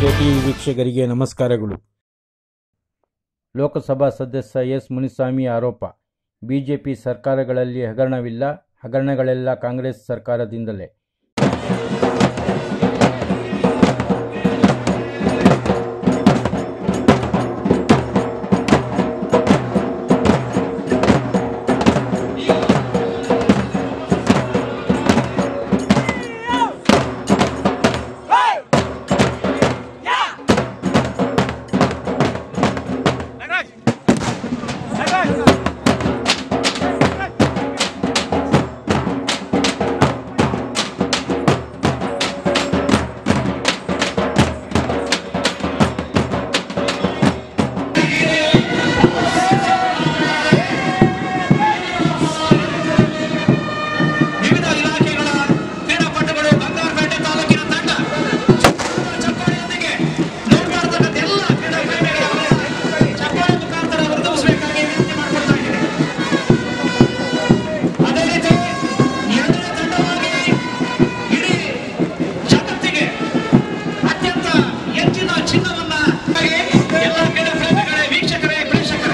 KTV ವೀಕ್ಷಕರಿಗೆ ನಮಸ್ಕಾರಗಳು ಲೋಕಸಭಾ ಸದಸ್ಯ ಎಸ್ ಮುನಿಸ್ವಾಮಿ ಆರೋಪ ಬಿಜೆಪಿ ಸರ್ಕಾರಗಳಲ್ಲಿ ಹಗರಣವಿಲ್ಲ ಹಗರಣಗಳೆಲ್ಲ ಕಾಂಗ್ರೆಸ್ ಸರ್ಕಾರದಿಂದಲೇ ವಿವಿಧ ಇಲಾಖೆಗಳ ಕ್ರೀಡಾಪಟುಗಳು ಬಂಗಾರಪೇಟೆ ತಾಲೂಕಿನ ತಂಡ ಚಪ್ಪಾಳೆಯೊಂದಿಗೆ ನೋಡ್ಬಾರ್ದಕ್ಕಂತ ಎಲ್ಲ ಕ್ರೀಡಾ ಪ್ರೇಮಿಗಳಿಗೆ ಚಪ್ಪಾಳೆ ಮುಖಾಂತರ ವರ್ಧಿಸಬೇಕಾಗಿ ವಿನಂತಿ ಮಾಡಿಕೊಳ್ತಾ ಇದ್ದೀನಿ ಅದೇ ರೀತಿ ಎರಡನೇ ತಂಡವಾಗಿ ಇಡೀ ಜಗತ್ತಿಗೆ ಅತ್ಯಂತ ಹೆಚ್ಚಿನ ಚಿನ್ನವನ್ನ ಎಲ್ಲ ಕ್ರೀಡಾ ಪ್ರೇಮಿಗಳೇ ವೀಕ್ಷಕರೇ ಪ್ರೇಕ್ಷಕರೇ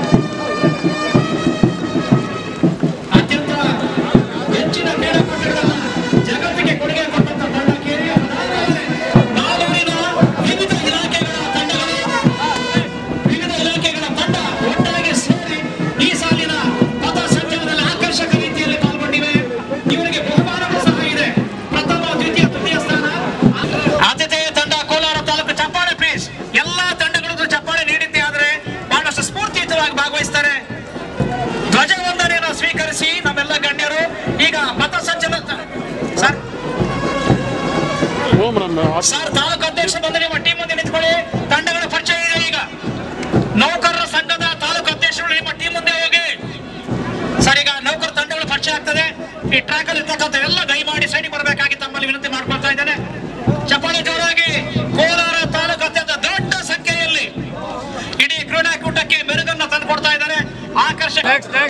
ಅತ್ಯಂತ ಹೆಚ್ಚಿನ ಕ್ರೀಡಾಪಟುಗಳನ್ನ ಜಗತ್ತಿಗೆ ಕೊಡುಗೆ ಕೊಟ್ಟಂತ ತಂಡ ಕೇರಿಯ ನಾಲ್ವರಿನ ವಿವಿಧ ಇಲಾಖೆಗಳ ತಂಡಗಳು ವಿವಿಧ ಇಲಾಖೆಗಳ ತಂಡ ಒಟ್ಟಾಗಿ ಸೇರಿ ಈ ಸಾಲಿನ ಪಥ ಸಂಚಲನದಲ್ಲಿ ಆಕರ್ಷಕ ರೀತಿಯಲ್ಲಿ ಪಾಲ್ಗೊಂಡಿವೆ ಇವರಿಗೆ ಬಹುಮಾನಗಳು ಸಹ ಇದೆ ಪ್ರಥಮ ದ್ವಿತೀಯ ತೃತೀಯ ಸ್ಥಾನ ಆತಿಥೇಯ ತಂಡ ಕೋಲಾರ ತಾಲೂಕು ಚಪ್ಪಾಳೆ ಪ್ಲೀಸ್ ಎಲ್ಲಾ ತಂಡಗಳಿಗೂ ಚಪ್ಪಾಳೆ ನೀಡಿದ್ದೆ ಆದ್ರೆ ಬಹಳಷ್ಟು ಸ್ಫೂರ್ತಿಯುತವಾಗಿ ಭಾಗವಹಿಸ್ತಾರೆ ಧ್ವಜವಂದನೆಯನ್ನು ಸ್ವೀಕರಿಸಿ ನಮ್ಮೆಲ್ಲ ಗಣ್ಯರು ಈಗ ಪಥಸಂಚಲನ ಸರ್ ಸರ್ ತಾಲೂಕು ಅಧ್ಯಕ್ಷ ಬಂದು ನಿಮ್ಮ ಟೀಮ್ ಮುಂದೆ ನಿಂತ್ಕೊಳ್ಳಿ ತಂಡಗಳ ಪರಿಚಯ ಇದೆ ಈಗ ನೌಕರರ ಸಂಘದ ತಾಲೂಕು ಅಧ್ಯಕ್ಷರು ನಿಮ್ಮ ಟೀಮ್ ಮುಂದೆ ಹೋಗಿ ಸರ್ ಈಗ ನೌಕರ ತಂಡಗಳು ಪರಿಚಯ ಆಗ್ತದೆ ಈ ಟ್ರ್ಯಾಕ್ ಅಲ್ಲಿ ಇರ್ತಕ್ಕಂಥ ಎಲ್ಲ ದಯಮಾಡಿ ಸೈಡಿಗೆ ಬರಬೇಕಾಗಿ ತಮ್ಮಲ್ಲಿ ವಿನಂತಿ ಮಾಡ್ಕೊಳ್ತಾ ಇದ್ದೇನೆ ಚಪ್ಪಾಳೆ ಜೋರಾಗಿ ಕೋಲಾರ ತಾಲೂಕು ಅತ್ಯಂತ ದೊಡ್ಡ ಸಂಖ್ಯೆಯಲ್ಲಿ ಇಡೀ ಕ್ರೀಡಾಕೂಟಕ್ಕೆ ಮೆರುಗನ್ನು ತಂದು ಕೊಡ್ತಾ ಇದ್ದಾರೆ ಆಕರ್ಷಕ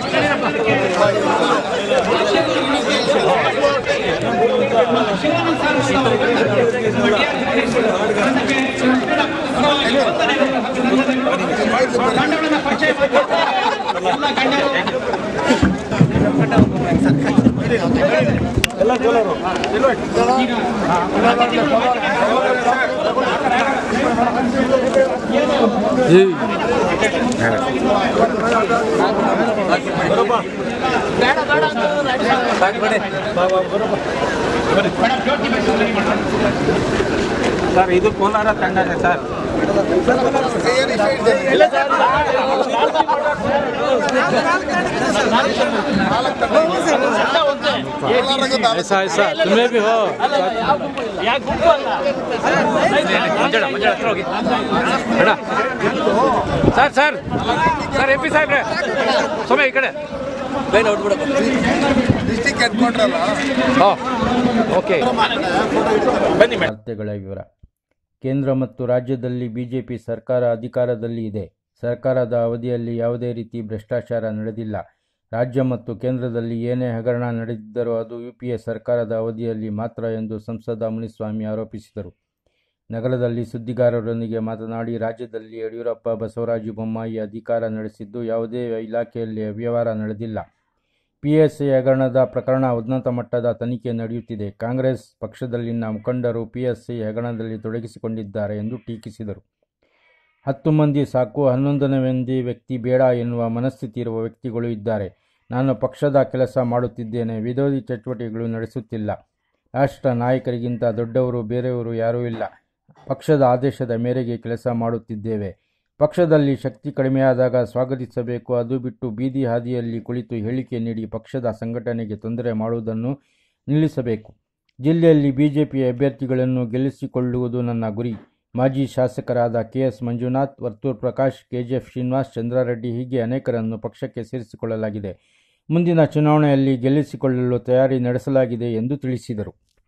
ತಂಡಗಳನ್ನ ಪರಿಚಯ ಮಾಡ್ಕೊಳ್ತಾ ಎಲ್ಲ ಗಣ್ಯರು ಸರ್ ಇದು ಕೋಲಾರ ತಂಡ ಸರ್ ऐसा ऐसा तुम्हें भी हो ಬೇಡ sir sir sir M P ಸಾಹೇಬ್ರೆ ಸೊಮ್ಮೆ ಈ ಕಡೆ ಡಿಸ್ಟಿಕ್ ಹೆಡ್ ಕ್ವಾರ್ಟರ್ ಅಲ್ಲ ಹೋ ಓಕೆ ಬನ್ನಿ ಮೇಡಮ್ ವಾರ್ತೆಗಳ ವಿವರ ಕೇಂದ್ರ ಮತ್ತು ರಾಜ್ಯದಲ್ಲಿ ಬಿಜೆಪಿ ಸರ್ಕಾರ ಅಧಿಕಾರದಲ್ಲಿ ಇದೆ ಸರ್ಕಾರದ ಅವಧಿಯಲ್ಲಿ ಯಾವುದೇ ರೀತಿ ಭ್ರಷ್ಟಾಚಾರ ನಡೆದಿಲ್ಲ ರಾಜ್ಯ ಮತ್ತು ಕೇಂದ್ರದಲ್ಲಿ ಏನೇ ಹಗರಣ ನಡೆದಿದ್ದರೂ ಅದು ಯುಪಿಎ ಸರ್ಕಾರದ ಅವಧಿಯಲ್ಲಿ ಮಾತ್ರ ಎಂದು ಸಂಸದ ಮುನಿಸ್ವಾಮಿ ಆರೋಪಿಸಿದರು ನಗರದಲ್ಲಿ ಸುದ್ದಿಗಾರರೊಂದಿಗೆ ಮಾತನಾಡಿ ರಾಜ್ಯದಲ್ಲಿ ಯಡಿಯೂರಪ್ಪ ಬಸವರಾಜ ಬೊಮ್ಮಾಯಿ ಅಧಿಕಾರ ನಡೆಸಿದ್ದು ಯಾವುದೇ ಇಲಾಖೆಯಲ್ಲಿ ಅವ್ಯವಹಾರ ನಡೆದಿಲ್ಲ ಪಿಎಸ್ಐ ಹಗರಣದ ಪ್ರಕರಣ ಉನ್ನತ ಮಟ್ಟದ ತನಿಖೆ ನಡೆಯುತ್ತಿದೆ ಕಾಂಗ್ರೆಸ್ ಪಕ್ಷದಲ್ಲಿನ ಮುಖಂಡರು ಪಿಎಸ್ಐ ಹಗರಣದಲ್ಲಿ ತೊಡಗಿಸಿಕೊಂಡಿದ್ದಾರೆ ಎಂದು ಟೀಕಿಸಿದರು ಹತ್ತು ಮಂದಿ ಸಾಕು ಹನ್ನೊಂದನೇ ಮಂದಿ ವ್ಯಕ್ತಿ ಬೇಡ ಎನ್ನುವ ಮನಸ್ಥಿತಿ ಇರುವ ವ್ಯಕ್ತಿಗಳು ಇದ್ದಾರೆ ನಾನು ಪಕ್ಷದ ಕೆಲಸ ಮಾಡುತ್ತಿದ್ದೇನೆ ವಿರೋಧಿ ಚಟುವಟಿಕೆಗಳು ನಡೆಸುತ್ತಿಲ್ಲ ರಾಷ್ಟ್ರ ನಾಯಕರಿಗಿಂತ ದೊಡ್ಡವರು ಬೇರೆಯವರು ಯಾರೂ ಇಲ್ಲ ಪಕ್ಷದ ಆದೇಶದ ಮೇರೆಗೆ ಕೆಲಸ ಮಾಡುತ್ತಿದ್ದೇವೆ ಪಕ್ಷದಲ್ಲಿ ಶಕ್ತಿ ಕಡಿಮೆಯಾದಾಗ ಸ್ವಾಗತಿಸಬೇಕು ಅದು ಬಿಟ್ಟು ಬೀದಿ ಹಾದಿಯಲ್ಲಿ ಕುಳಿತು ಹೇಳಿಕೆ ನೀಡಿ ಪಕ್ಷದ ಸಂಘಟನೆಗೆ ತೊಂದರೆ ಮಾಡುವುದನ್ನು ನಿಲ್ಲಿಸಬೇಕು ಜಿಲ್ಲೆಯಲ್ಲಿ ಬಿಜೆಪಿ ಅಭ್ಯರ್ಥಿಗಳನ್ನು ಗೆಲ್ಲಿಸಿಕೊಳ್ಳುವುದು ನನ್ನ ಗುರಿ ಮಾಜಿ ಶಾಸಕರಾದ ಕೆಎಸ್ ಮಂಜುನಾಥ್ ವರ್ತೂರ್ ಪ್ರಕಾಶ್ ಕೆಜಿಎಫ್ ಶ್ರೀನಿವಾಸ್ ಚಂದ್ರಾರೆಡ್ಡಿ ಹೀಗೆ ಅನೇಕರನ್ನು ಪಕ್ಷಕ್ಕೆ ಸೇರಿಸಿಕೊಳ್ಳಲಾಗಿದೆ ಮುಂದಿನ ಚುನಾವಣೆಯಲ್ಲಿ ಗೆಲ್ಲಿಸಿಕೊಳ್ಳಲು ತಯಾರಿ ನಡೆಸಲಾಗಿದೆ ಎಂದು ತಿಳಿಸಿದರು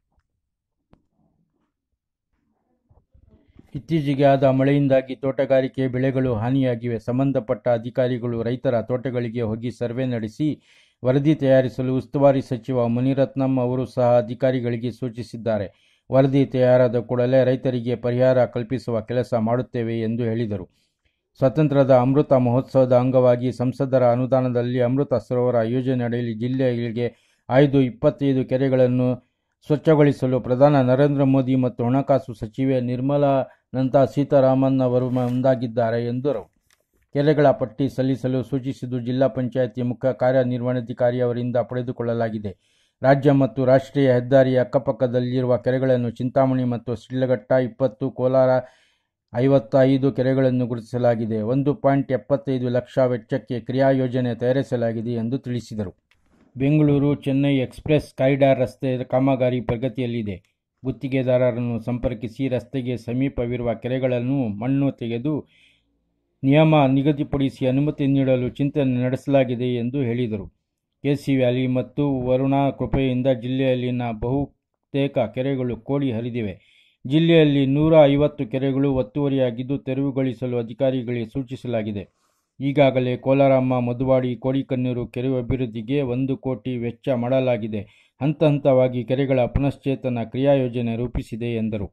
ಇತ್ತೀಚೆಗೆ ಆದ ಮಳೆಯಿಂದಾಗಿ ತೋಟಗಾರಿಕೆ ಬೆಳೆಗಳು ಹಾನಿಯಾಗಿವೆ ಸಂಬಂಧಪಟ್ಟ ಅಧಿಕಾರಿಗಳು ರೈತರ ತೋಟಗಳಿಗೆ ಹೋಗಿ ಸರ್ವೆ ನಡೆಸಿ ವರದಿ ತಯಾರಿಸಲು ಉಸ್ತುವಾರಿ ಸಚಿವ ಮುನಿರತ್ನಂ ಅವರು ಸಹ ಅಧಿಕಾರಿಗಳಿಗೆ ಸೂಚಿಸಿದ್ದಾರೆ ವರದಿ ತಯಾರಾದ ಕೂಡಲೇ ರೈತರಿಗೆ ಪರಿಹಾರ ಕಲ್ಪಿಸುವ ಕೆಲಸ ಮಾಡುತ್ತೇವೆ ಎಂದು ಹೇಳಿದರು ಸ್ವತಂತ್ರದ ಅಮೃತ ಮಹೋತ್ಸವದ ಅಂಗವಾಗಿ ಸಂಸದರ ಅನುದಾನದಲ್ಲಿ ಅಮೃತ ಸರೋವರ ಯೋಜನೆಯಡಿಯಲ್ಲಿ ಜಿಲ್ಲೆಗಳಿಗೆ ಆಯ್ದು ಇಪ್ಪತ್ತೈದು ಕೆರೆಗಳನ್ನು ಸ್ವಚ್ಛಗೊಳಿಸಲು ಪ್ರಧಾನ ನರೇಂದ್ರ ಮೋದಿ ಮತ್ತು ಹಣಕಾಸು ಸಚಿವೆ ನಿರ್ಮಲಾನಂತ ಸೀತಾರಾಮನ್ ಅವರು ಮುಂದಾಗಿದ್ದಾರೆ ಎಂದರು ಕೆರೆಗಳ ಪಟ್ಟಿ ಸಲ್ಲಿಸಲು ಸೂಚಿಸಿದ್ದು ಜಿಲ್ಲಾ ಪಂಚಾಯಿತಿ ಮುಖ್ಯ ಕಾರ್ಯನಿರ್ವಹಣಾಧಿಕಾರಿ ಅವರಿಂದ ಪಡೆದುಕೊಳ್ಳಲಾಗಿದೆ ರಾಜ್ಯ ಮತ್ತು ರಾಷ್ಟ್ರೀಯ ಹೆದ್ದಾರಿಯ ಅಕ್ಕಪಕ್ಕದಲ್ಲಿರುವ ಕೆರೆಗಳನ್ನು ಚಿಂತಾಮಣಿ ಮತ್ತು ಶಿಡ್ಲಘಟ್ಟ ಇಪ್ಪತ್ತು ಕೋಲಾರ ಐವತ್ತೈದು ಕೆರೆಗಳನ್ನು ಗುರುತಿಸಲಾಗಿದೆ ಒಂದು ಪಾಯಿಂಟ್ ಎಪ್ಪತ್ತೈದು ಲಕ್ಷ ವೆಚ್ಚಕ್ಕೆ ಕ್ರಿಯಾ ಯೋಜನೆ ತಯಾರಿಸಲಾಗಿದೆ ಎಂದು ತಿಳಿಸಿದರು ಬೆಂಗಳೂರು ಚೆನ್ನೈ ಎಕ್ಸ್ಪ್ರೆಸ್ ಕಾರಿಡಾರ್ ರಸ್ತೆ ಕಾಮಗಾರಿ ಪ್ರಗತಿಯಲ್ಲಿದೆ ಗುತ್ತಿಗೆದಾರರನ್ನು ಸಂಪರ್ಕಿಸಿ ರಸ್ತೆಗೆ ಸಮೀಪವಿರುವ ಕೆರೆಗಳನ್ನು ಮಣ್ಣು ತೆಗೆದು ನಿಯಮ ನಿಗದಿಪಡಿಸಿ ಅನುಮತಿ ನೀಡಲು ಚಿಂತನೆ ನಡೆಸಲಾಗಿದೆ ಎಂದು ಹೇಳಿದರು ಕೆಸಿ ವ್ಯಾಲಿ ಮತ್ತು ವರುಣಾ ಕೃಪೆಯಿಂದ ಜಿಲ್ಲೆಯಲ್ಲಿನ ಬಹುತೇಕ ಕೆರೆಗಳು ಕೋಡಿ ಹರಿದಿವೆ ಜಿಲ್ಲೆಯಲ್ಲಿ ನೂರ ಐವತ್ತು ಕೆರೆಗಳು ಒತ್ತುವರಿಯಾಗಿದ್ದು ತೆರವುಗೊಳಿಸಲು ಅಧಿಕಾರಿಗಳಿಗೆ ಸೂಚಿಸಲಾಗಿದೆ ಈಗಾಗಲೇ ಕೋಲಾರಮ್ಮ ಮಧುವಾಡಿ ಕೋಡಿಕಣ್ಣೂರು ಕೆರೆ ಅಭಿವೃದ್ಧಿಗೆ ಒಂದು ಕೋಟಿ ವೆಚ್ಚ ಮಾಡಲಾಗಿದೆ ಹಂತ ಹಂತವಾಗಿ ಕೆರೆಗಳ ಪುನಶ್ಚೇತನ ಕ್ರಿಯಾಯೋಜನೆ ರೂಪಿಸಿದೆ ಎಂದರು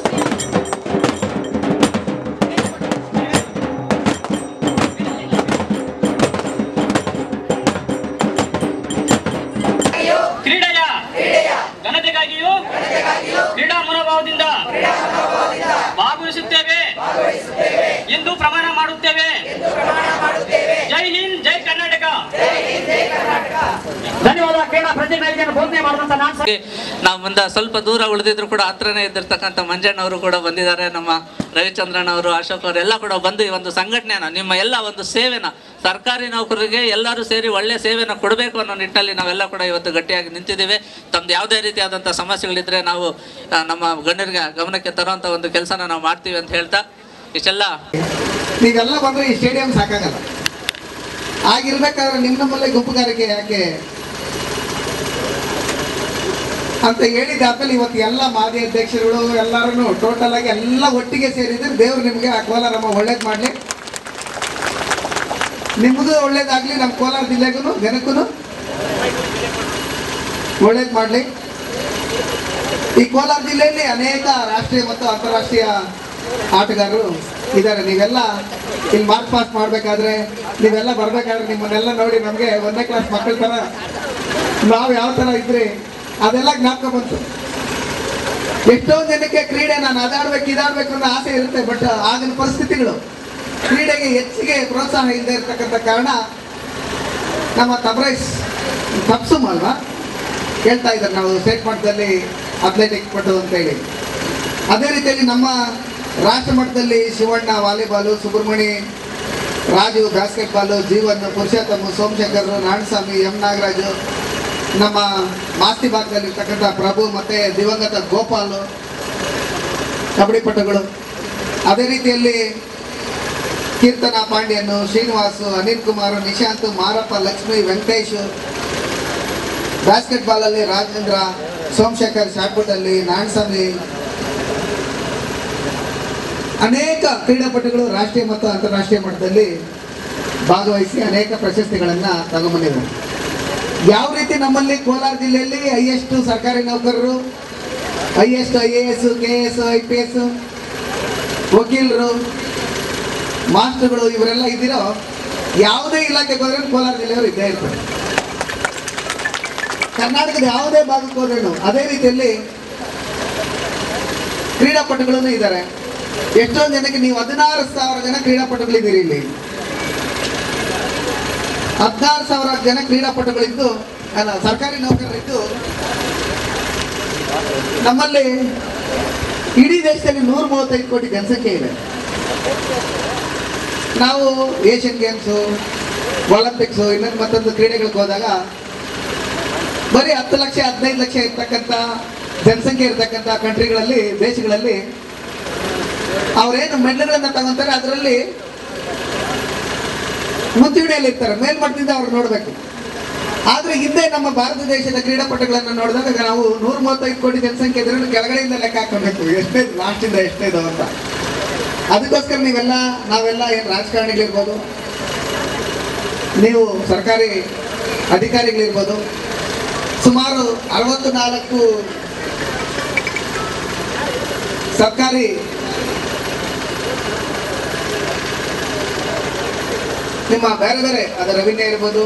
ಕ್ರೀಡೆಯ ಘನತೆಗಾಗಿಯೂ ಕ್ರೀಡಾ ಮನೋಭಾವದಿಂದ ಭಾಗವಹಿಸುತ್ತೇವೆ ಎಂದು ಪ್ರಮಾಣ ಮಾಡುತ್ತೇವೆ ಜೈ ಹಿಂದ್ ಜೈ ಕರ್ನಾಟಕ ಧನ್ಯವಾದ ಕ್ರೀಡಾ ಪ್ರತಿನಿಧಿಗೆ ಬೋಧನೆ ಮಾಡಿದಂತ ನಾನು ಹಾಗೆ ನಾವು ಮುಂದೆ ಸ್ವಲ್ಪ ದೂರ ಉಳಿದಿದ್ರು ಕೂಡ ಹತ್ರನೇ ಇದ್ದಿರ್ತಕ್ಕಂಥ ಮಂಜಣ್ಣ ಅವರು ಕೂಡ ಬಂದಿದ್ದಾರೆ ನಮ್ಮ ರವಿಚಂದ್ರನ್ ಅವರು ಅಶೋಕ್ ಅವರು ಎಲ್ಲ ಕೂಡ ಬಂದು ಈ ಒಂದು ಸಂಘಟನೆನ ನಿಮ್ಮ ಎಲ್ಲ ಒಂದು ಸೇವೆನ ಸರ್ಕಾರಿ ನೌಕರರಿಗೆ ಎಲ್ಲರೂ ಸೇರಿ ಒಳ್ಳೆ ಸೇವೆನ ಕೊಡಬೇಕು ಅನ್ನೋ ನಿಟ್ಟಿನಲ್ಲಿ ನಾವೆಲ್ಲ ಕೂಡ ಇವತ್ತು ಗಟ್ಟಿಯಾಗಿ ನಿಂತಿದ್ದೇವೆ ತಮ್ದು ಯಾವುದೇ ರೀತಿಯಾದಂಥ ಸಮಸ್ಯೆಗಳಿದ್ರೆ ನಾವು ಆ, ನಮ್ಮ ಗಣ್ಯರಿಗೆ ಗಮನಕ್ಕೆ ತರುವಂಥ ಒಂದು ಕೆಲಸನ ನಾವು ಮಾಡ್ತೀವಿ ಅಂತ ಹೇಳ್ತಾ ಇಷ್ಟೆಲ್ಲ ನೀವೆಲ್ಲ ಬಂದ್ರೆ ಈ ಸ್ಟೇಡಿಯಂ ಸಾಕಾಗಲ್ಲ ಆಗಿರ್ಬೇಕಾದ್ರೆ ನಿಮ್ಮ ನಮ್ಮಲ್ಲೇ ಗುಂಪುಗಾರಿಕೆ ಯಾಕೆ ಅಂತ ಹೇಳಿದಾದ್ಮೇಲೆ ಇವತ್ತು ಎಲ್ಲ ಮಾಜಿ ಅಧ್ಯಕ್ಷರುಗಳು ಎಲ್ಲರೂ ಟೋಟಲ್ ಆಗಿ ಎಲ್ಲ ಒಟ್ಟಿಗೆ ಸೇರಿದ್ರೆ ದೇವ್ರು ನಿಮಗೆ ಆ ಕೋಲಾರಮ್ಮ ಒಳ್ಳೇದು ಮಾಡಲಿ ನಿಮಗೂ ಒಳ್ಳೇದಾಗ್ಲಿ ನಮ್ಮ ಕೋಲಾರ ಜಿಲ್ಲೆಗೂ ಜನಕ್ಕೂ ಒಳ್ಳೇದು ಮಾಡಲಿ ಈ ಕೋಲಾರ ಜಿಲ್ಲೆಯಲ್ಲಿ ಅನೇಕ ರಾಷ್ಟ್ರೀಯ ಮತ್ತು ಅಂತಾರಾಷ್ಟ್ರೀಯ ಆಟಗಾರರು ಇದ್ದಾರೆ ನೀವೆಲ್ಲ ಇಲ್ಲಿ ಮಾರ್ಕ್ ಪಾಸ್ ಮಾಡಬೇಕಾದ್ರೆ ನೀವೆಲ್ಲ ಬರಬೇಕಾದ್ರೆ ನಿಮ್ಮನ್ನೆಲ್ಲ ನೋಡಿ ನಮಗೆ ಒಂದನೇ ಕ್ಲಾಸ್ ಮಕ್ಕಳ ಥರ ನಾವು ಯಾವ ಥರ ಇದ್ರಿ ಅದೆಲ್ಲ ಜ್ಞಾಪಕ ಬಂತು ಎಷ್ಟೊಂದು ಜನಕ್ಕೆ ಕ್ರೀಡೆ ನಾನು ಅದಾಡ್ಬೇಕು ಇದಾಡ್ಬೇಕು ಅನ್ನೋ ಆಸೆ ಇರುತ್ತೆ ಬಟ್ ಆಗಿನ ಪರಿಸ್ಥಿತಿಗಳು ಕ್ರೀಡೆಗೆ ಹೆಚ್ಚಿಗೆ ಪ್ರೋತ್ಸಾಹ ಇಲ್ಲದೆ ಇರತಕ್ಕಂಥ ಕಾರಣ ನಮ್ಮ ತಬ್ರೈಸ್ ತಪ್ಸುಮ್ ಅಲ್ವಾ ಹೇಳ್ತಾ ಇದ್ದಾರೆ ನಾವು ಸ್ಟೇಟ್ ಮಟ್ಟದಲ್ಲಿ ಅಥ್ಲೆಟಿಕ್ ಪಟ್ಟು ಅಂತೇಳಿ ಅದೇ ರೀತಿಯಲ್ಲಿ ನಮ್ಮ ರಾಷ್ಟ್ರ ಮಟ್ಟದಲ್ಲಿ Shivanna volleyball Subramani Raju basketball Jeevan Purushottama Somashekar Narayanaswamy M Nagaraju ನಮ್ಮ ಮಾಸ್ತಿ ಭಾಗದಲ್ಲಿರ್ತಕ್ಕಂಥ ಪ್ರಭು ಮತ್ತು ದಿವಂಗತ ಗೋಪಾಲು ಕಬಡ್ಡಿ ಪಟುಗಳು ಅದೇ ರೀತಿಯಲ್ಲಿ ಕೀರ್ತನ ಪಾಂಡ್ಯನು ಶ್ರೀನಿವಾಸು ಅನಿಲ್ ಕುಮಾರ್ ನಿಶಾಂತ್ ಮಾರಪ್ಪ ಲಕ್ಷ್ಮಿ ವೆಂಕಟೇಶ್ ಬಾಸ್ಕೆಟ್ ಬಾಲ್ ಅಲ್ಲಿ ರಾಜೇಂದ್ರ ಸೋಮಶೇಖರ್ ಶಾಟ್ಪುಟಲ್ಲಿ ನಾರಾಯಣಸ್ವಾಮಿ ಅನೇಕ ಕ್ರೀಡಾಪಟುಗಳು ರಾಷ್ಟ್ರೀಯ ಮತ್ತು ಅಂತಾರಾಷ್ಟ್ರೀಯ ಮಟ್ಟದಲ್ಲಿ ಭಾಗವಹಿಸಿ ಅನೇಕ ಪ್ರಶಸ್ತಿಗಳನ್ನು ತಗೊಂಬಂದಿದ್ದಾರೆ ಯಾವ ರೀತಿ ನಮ್ಮಲ್ಲಿ ಕೋಲಾರ ಜಿಲ್ಲೆಯಲ್ಲಿ ಹೈಯೆಸ್ಟ್ ಸರ್ಕಾರಿ ನೌಕರರು highest I A S K S I P S ವಕೀಲರು ಮಾಸ್ಟರ್ಗಳು ಇವರೆಲ್ಲ ಇದ್ದೀರೋ ಯಾವುದೇ ಇಲಾಖೆಗೆ ಹೋದ್ರೆ ಕೋಲಾರ ಜಿಲ್ಲೆಯವರು ಇದ್ದೇ ಇರ್ತಾರೆ ಕರ್ನಾಟಕದ ಯಾವುದೇ ಭಾಗಕ್ಕೆ ಹೋದ್ರೇನು ಅದೇ ರೀತಿಯಲ್ಲಿ ಕ್ರೀಡಾಪಟುಗಳು ಇದ್ದಾರೆ ಎಷ್ಟೊಂದು ಜನಕ್ಕೆ ನೀವು ಹದಿನಾರು ಸಾವಿರ ಜನ ಕ್ರೀಡಾಪಟುಗಳಿದ್ದೀರಿ ಇಲ್ಲಿ ಹದಿನಾರು ಸಾವಿರ ಜನ ಕ್ರೀಡಾಪಟುಗಳಿದ್ದು ಅಲ್ಲ ಸರ್ಕಾರಿ ನೌಕರರಿದ್ದು ನಮ್ಮಲ್ಲಿ ಇಡೀ ದೇಶದಲ್ಲಿ ನೂರ ಮೂವತ್ತೈದು ಕೋಟಿ ಜನಸಂಖ್ಯೆ ಇದೆ ನಾವು ಏಷ್ಯನ್ ಗೇಮ್ಸು ಒಲಿಂಪಿಕ್ಸು ಇನ್ನೊಂದು ಮತ್ತೊಂದು ಕ್ರೀಡೆಗಳಿಗೆ ಹೋದಾಗ ಬರೀ ಹತ್ತು ಲಕ್ಷ ಹದಿನೈದು ಲಕ್ಷ ಇರ್ತಕ್ಕಂಥ ಜನಸಂಖ್ಯೆ ಇರ್ತಕ್ಕಂಥ ಕಂಟ್ರಿಗಳಲ್ಲಿ ದೇಶಗಳಲ್ಲಿ ಅವರೇನು ಮೆಡ್ಲ್ಗಳನ್ನ ತಗೊಂತಾರೆ ಅದರಲ್ಲಿ ಮುಂಚೂಣಿಯಲ್ಲಿ ಇರ್ತಾರೆ ಮೇಲ್ಮಟ್ಟದಿಂದ ಅವ್ರು ನೋಡಬೇಕು ಆದ್ರೆ ಹಿಂದೆ ನಮ್ಮ ಭಾರತ ದೇಶದ ಕ್ರೀಡಾಪಟುಗಳನ್ನು ನೋಡಿದಾಗ ನಾವು ನೂರ ಮೂವತ್ತೈದು ಕೋಟಿ ಜನಸಂಖ್ಯೆ ಇದ್ರೆ ಕೆಳಗಡೆಯಿಂದ ಲೆಕ್ಕ ಹಾಕೊಬೇಕು ಎಷ್ಟೇ ಲಾಸ್ಟಿಂದ ಎಷ್ಟೇ ಇದಾವೆ ಅಂತ ಅದಕ್ಕೋಸ್ಕರ ನೀವೆಲ್ಲ ನಾವೆಲ್ಲ ಏನು ರಾಜಕಾರಣಿಗಳಿರ್ಬೋದು ನೀವು ಸರ್ಕಾರಿ ಅಧಿಕಾರಿಗಳಿರ್ಬೋದು ಸುಮಾರು ಅರವತ್ತು ನಾಲ್ಕು ಸರ್ಕಾರಿ ನಿಮ್ಮ ಬೇರೆ ಬೇರೆ ಅದು ರೆವಿನ್ಯೂ ಇರ್ಬೋದು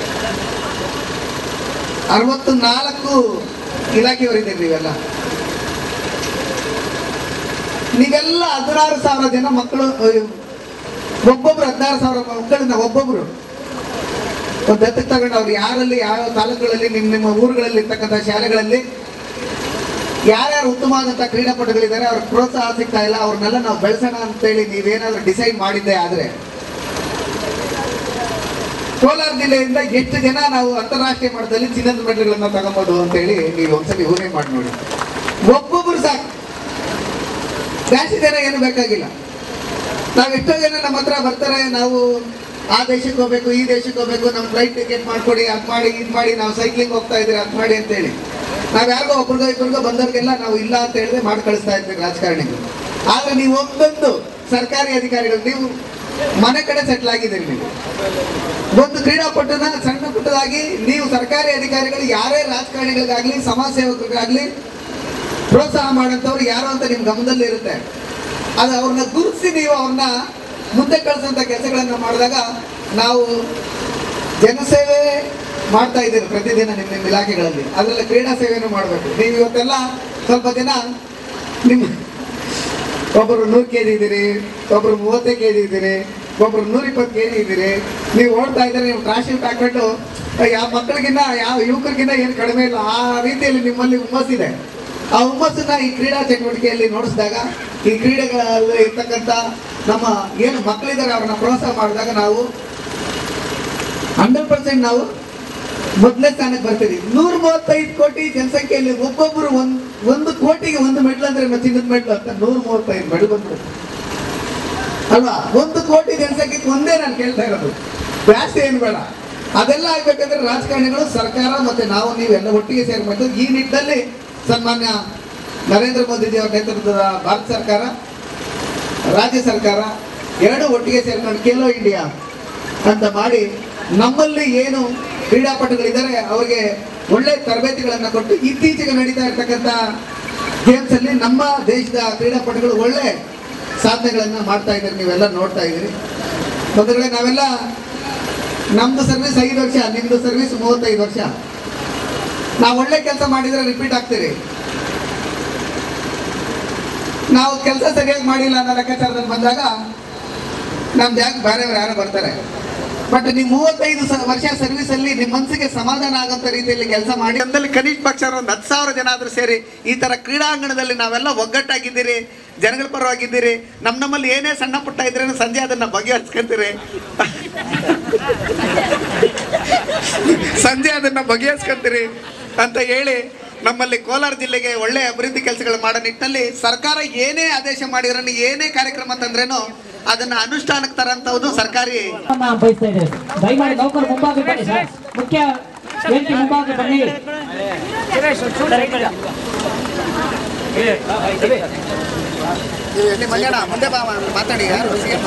ಅರವತ್ತು ನಾಲ್ಕು ಇಲಾಖೆಯವರಿದ್ದೀರಿ ನೀವೆಲ್ಲ ನೀವೆಲ್ಲ ಹದಿನಾರು ಸಾವಿರ ಜನ ಮಕ್ಕಳು ಅಹ್, ಒಬ್ಬೊಬ್ರು ಹದಿನಾರು ಸಾವಿರ ಮಕ್ಕಳನ್ನ ಒಬ್ಬೊಬ್ರು ಒಂದು ದತ್ತಕ್ಕೆ ತಗೊಂಡು ಅವ್ರು ಯಾರಲ್ಲಿ ಯಾವ ತಾಲೂಕುಗಳಲ್ಲಿ ನಿಮ್ಮ ನಿಮ್ಮ ಊರುಗಳಲ್ಲಿ ಇರ್ತಕ್ಕಂಥ ಶಾಲೆಗಳಲ್ಲಿ ಯಾರ್ಯಾರು ಉತ್ತಮವಾದಂಥ ಕ್ರೀಡಾಪಟುಗಳಿದ್ದಾರೆ ಅವ್ರಿಗೆ ಪ್ರೋತ್ಸಾಹ ಸಿಗ್ತಾ ಇಲ್ಲ ಅವ್ರನ್ನೆಲ್ಲ ನಾವು ಬೆಳೆಸೋಣ ಅಂತೇಳಿ ನೀವೇನಾದ್ರೂ ಡಿಸೈಡ್ ಮಾಡಿದ್ದೆ ಆದರೆ ಕೋಲಾರ ಜಿಲ್ಲೆಯಿಂದ ಎಷ್ಟು ಜನ ನಾವು ಅಂತಾರಾಷ್ಟ್ರೀಯ ಮಟ್ಟದಲ್ಲಿ ಚಿನ್ನದ ಮೆಡಲ್ಗಳನ್ನ ತಗೊಬೋದು ಅಂತೇಳಿ ನೀವು ಒಂದ್ಸಲಿ ಊಹೆ ಮಾಡಿ ನೋಡಿ ಒಬ್ಬೊಬ್ರು ಸಾಕು ಜಾಸ್ತಿ ಜನ ಏನು ಬೇಕಾಗಿಲ್ಲ ನಾವು ಎಷ್ಟೋ ಜನ ನಮ್ಮ ಹತ್ರ ಬರ್ತಾರೆ ನಾವು ಆ ದೇಶಕ್ಕೆ ಹೋಗ್ಬೇಕು ಈ ದೇಶಕ್ಕೆ ಹೋಗ್ಬೇಕು ನಮ್ಮ ಫ್ಲೈಟ್ ಟಿಕೆಟ್ ಮಾಡ್ಕೊಡಿ ಅದ್ ಮಾಡಿ ಇದು ಮಾಡಿ ನಾವು ಸೈಕ್ಲಿಂಗ್ ಹೋಗ್ತಾ ಇದ್ದೀರಿ ಅದ್ ಮಾಡಿ ಅಂತೇಳಿ ನಾವು ಯಾರಿಗೋ ಒಬ್ರಿಗೋ ಇಬ್ಬರಿಗೋ ಬಂದವ್ರಿಗೆಲ್ಲ ನಾವು ಇಲ್ಲ ಅಂತ ಹೇಳಿದ್ರೆ ಮಾಡಿ ಕಳಿಸ್ತಾ ಇರ್ತೀವಿ ರಾಜಕಾರಣಿಗಳು ಆದ್ರೆ ನೀವು ಒಬ್ಬೊಂದು ಸರ್ಕಾರಿ ಅಧಿಕಾರಿಗಳು ನೀವು ಮನೆ ಕಡೆ ಸೆಟ್ಲ್ ಆಗಿದ್ದೀರಿ ನೀವು ಒಂದು ಕ್ರೀಡಾಪಟುನ ಸಣ್ಣ ಪುಟ್ಟದಾಗಿ ನೀವು ಸರ್ಕಾರಿ ಅಧಿಕಾರಿಗಳು ಯಾರೇ ರಾಜಕಾರಣಿಗಳಿಗಾಗ್ಲಿ ಸಮಾಜ ಸೇವಕರಿಗಾಗ್ಲಿ ಪ್ರೋತ್ಸಾಹ ಮಾಡೋಂಥವ್ರು ಯಾರು ಅಂತ ನಿಮ್ಮ ಗಮನದಲ್ಲಿ ಇರುತ್ತೆ ಅದು ಅವ್ರನ್ನ ಗುರುತಿಸಿ ನೀವು ಅವ್ರನ್ನ ಮುಂದೆ ಕಳಿಸೋಂಥ ಕೆಲಸಗಳನ್ನ ಮಾಡಿದಾಗ ನಾವು ಜನಸೇವೆ ಮಾಡ್ತಾ ಇದ್ದೀರಿ ಪ್ರತಿದಿನ ನಿಮ್ಮ ನಿಮ್ಮ ಇಲಾಖೆಗಳಲ್ಲಿ ಅದರಲ್ಲಿ ಕ್ರೀಡಾ ಸೇವೆನೂ ಮಾಡಬೇಕು ನೀವು ಇವತ್ತೆಲ್ಲ ಸ್ವಲ್ಪ ಜನ ನಿಮ್ಮ ಒಬ್ಬರು ನೂರು ಕೆ ಜಿ ಇದ್ದೀರಿ ಒಬ್ಬರು ಮೂವತ್ತೇ ಕೆ ಜಿ ಇದ್ದೀರಿ ಒಬ್ಬರು ನೂರ ಇಪ್ಪತ್ತು ಕೆ ಜಿ ಇದ್ದೀರಿ ನೀವು ಓಡ್ತಾ ಇದ್ದೀರಿ ನೀವು ಟ್ರಾಶ್ ಶೀಟ್ ಹಾಕೊಂಡು ಯಾವ ಮಕ್ಕಳಿಗಿನ್ನ ಯಾವ ಯುವಕರಿಗಿನ್ನ ಏನು ಕಡಿಮೆ ಇಲ್ಲ ಆ ರೀತಿಯಲ್ಲಿ ನಿಮ್ಮಲ್ಲಿ ಹುಮ್ಮಸ್ಸಿದೆ ಆ ಹುಮ್ಮಸ್ಸನ್ನ ಈ ಕ್ರೀಡಾ ಚಟುವಟಿಕೆಯಲ್ಲಿ ನೋಡಿಸಿದಾಗ ಈ ಕ್ರೀಡೆಗಳಲ್ಲಿ ಇರ್ತಕ್ಕಂಥ ನಮ್ಮ ಏನು ಮಕ್ಕಳಿದ್ದಾರೆ ಅವ್ರನ್ನ ಪ್ರೋತ್ಸಾಹ ಮಾಡಿದಾಗ ನಾವು ಹಂಡ್ರೆಡ್ ಪರ್ಸೆಂಟ್ ನಾವು ಮೊದಲನೇ ಸ್ಥಾನಕ್ಕೆ ಬರ್ತೀವಿ ನೂರ ಮೂವತ್ತೈದು ಕೋಟಿ ಜನಸಂಖ್ಯೆಯಲ್ಲಿ ಒಬ್ಬೊಬ್ಬರು ಒಂದ್ ಒಂದು ಕೋಟಿಗೆ ಒಂದು ಮೆಡ್ಲ್ ಅಂದ್ರೆ ನಾವು ಚಿನ್ನದ ಮೆಡ್ಲ್ ಅಂತ ನೂರ ಮೂವತ್ತೈದು ಮೆಡಲ್ ಬಂದ್ಬಿಡುತ್ತೆ ಅಲ್ವಾ ಒಂದು ಕೋಟಿ ಜನಸಂಖ್ಯೆಗೆ ಒಂದೇ ನಾನು ಕೇಳ್ತಾ ಇರೋದು ಜಾಸ್ತಿ ಏನು ಬೇಡ ಅದೆಲ್ಲ ಆಗ್ಬೇಕಂದ್ರೆ ರಾಜಕಾರಣಿಗಳು ಸರ್ಕಾರ ಮತ್ತೆ ನಾವು ನೀವೆಲ್ಲ ಒಟ್ಟಿಗೆ ಸೇರ್ಬೇಕು ಈ ನಿಟ್ಟಿನಲ್ಲಿ ಸನ್ಮಾನ್ಯ ನರೇಂದ್ರ ಮೋದಿಜಿ ಅವರ ನೇತೃತ್ವದ ಭಾರತ ಸರ್ಕಾರ ರಾಜ್ಯ ಸರ್ಕಾರ ಎರಡು ಒಟ್ಟಿಗೆ ಸೇರ್ಕೊಂಡು ಖೇಲೋ ಇಂಡಿಯಾ ಅಂತ ಮಾಡಿ ನಮ್ಮಲ್ಲಿ ಏನು ಕ್ರೀಡಾಪಟುಗಳಿದ್ದಾರೆ ಅವರಿಗೆ ಒಳ್ಳೆ ತರಬೇತಿಗಳನ್ನು ಕೊಟ್ಟು ಇತ್ತೀಚೆಗೆ ನಡೀತಾ ಇರ್ತಕ್ಕಂಥ ಗೇಮ್ಸ್ ಅಲ್ಲಿ ನಮ್ಮ ದೇಶದ ಕ್ರೀಡಾಪಟುಗಳು ಒಳ್ಳೆ ಸಾಧನೆಗಳನ್ನ ಮಾಡ್ತಾ ಇದ್ದಾರೆ ನೀವೆಲ್ಲ ನೋಡ್ತಾ ಇದ್ದೀರಿ ಬಂಧುಗಳೇ ನಾವೆಲ್ಲ ನಮ್ದು ಸರ್ವಿಸ್ ಐದು ವರ್ಷ ನಿಮ್ದು ಸರ್ವಿಸ್ ಮೂವತ್ತೈದು ವರ್ಷ ನಾವು ಒಳ್ಳೆ ಕೆಲಸ ಮಾಡಿದ್ರೆ ರಿಪೀಟ್ ಆಗ್ತೀರಿ ನಾವು ಕೆಲಸ ಸರಿಯಾಗಿ ಮಾಡಿಲ್ಲ ಅನ್ನೋ ಲೆಕ್ಕಾಚಾರದಲ್ಲಿ ಬಂದಾಗ ನಮ್ ಜಾಗ ಬೇರೆಯವ್ರು ಯಾರೋ ಬರ್ತಾರೆ ಬಟ್ ನೀವು ಮೂವತ್ತೈದು ಸ- ವರ್ಷ ಸರ್ವಿಸ್ ಅಲ್ಲಿ ನಿಮ್ಮ ಮನಸ್ಸಿಗೆ ಸಮಾಧಾನ ಆಗಂತ ರೀತಿಯಲ್ಲಿ ಕೆಲಸ ಮಾಡಿ ಅಂದಲ್ಲಿ ಕನಿಷ್ಠ ಪಕ್ಷ ಒಂದು ಹತ್ತು ಸಾವಿರ ಜನ ಆದ್ರೂ ಸೇರಿ ಈ ತರ ಕ್ರೀಡಾಂಗಣದಲ್ಲಿ ನಾವೆಲ್ಲ ಒಗ್ಗಟ್ಟಾಗಿದ್ದೀರಿ ಜನಗಳ ಪರವಾಗಿದ್ದೀರಿ ನಮ್ಮ ನಮ್ಮಲ್ಲಿ ಏನೇ ಸಣ್ಣ ಪುಟ್ಟ ಇದ್ರೆ ಸಂಜೆ ಅದನ್ನ ಬಗೆಹರಿಸ್ಕೊಂತೀರಿ ಸಂಜೆ ಅದನ್ನ ಬಗೆಹರಿಸ್ಕೊಂತೀರಿ ಅಂತ ಹೇಳಿ ನಮ್ಮಲ್ಲಿ ಕೋಲಾರ ಜಿಲ್ಲೆಗೆ ಒಳ್ಳೆ ಅಭಿವೃದ್ಧಿ ಕೆಲಸಗಳು ಮಾಡೋ ನಿಟ್ಟಿನಲ್ಲಿ ಸರ್ಕಾರ ಏನೇ ಆದೇಶ ಮಾಡಿದ್ರೂ ಏನೇ ಕಾರ್ಯಕ್ರಮ ತಂದ್ರೇನು ಅದನ್ನ ಅನುಷ್ಠಾನಕ್ಕೆ ತರಂತವುದು ಸರ್ಕಾರಿ ನಾವು ಬಯಸ್ತಾ ಇದ್ದೇವೆ ದಯಮಾಡಿ ನೌಕರು ಮುಂಭಾಗ ಬನ್ನಿ ಸರ್ ಮುಖ್ಯ ವೇದಿಕೆ ಮುಂಭಾಗ ಬನ್ನಿ ಇಲ್ಲಿ ಮಂಜಣ್ಣ ಮುಂದೆ ಬಾ ಮಾತಾಡಿ ಯಾರು ಸಿಎಂ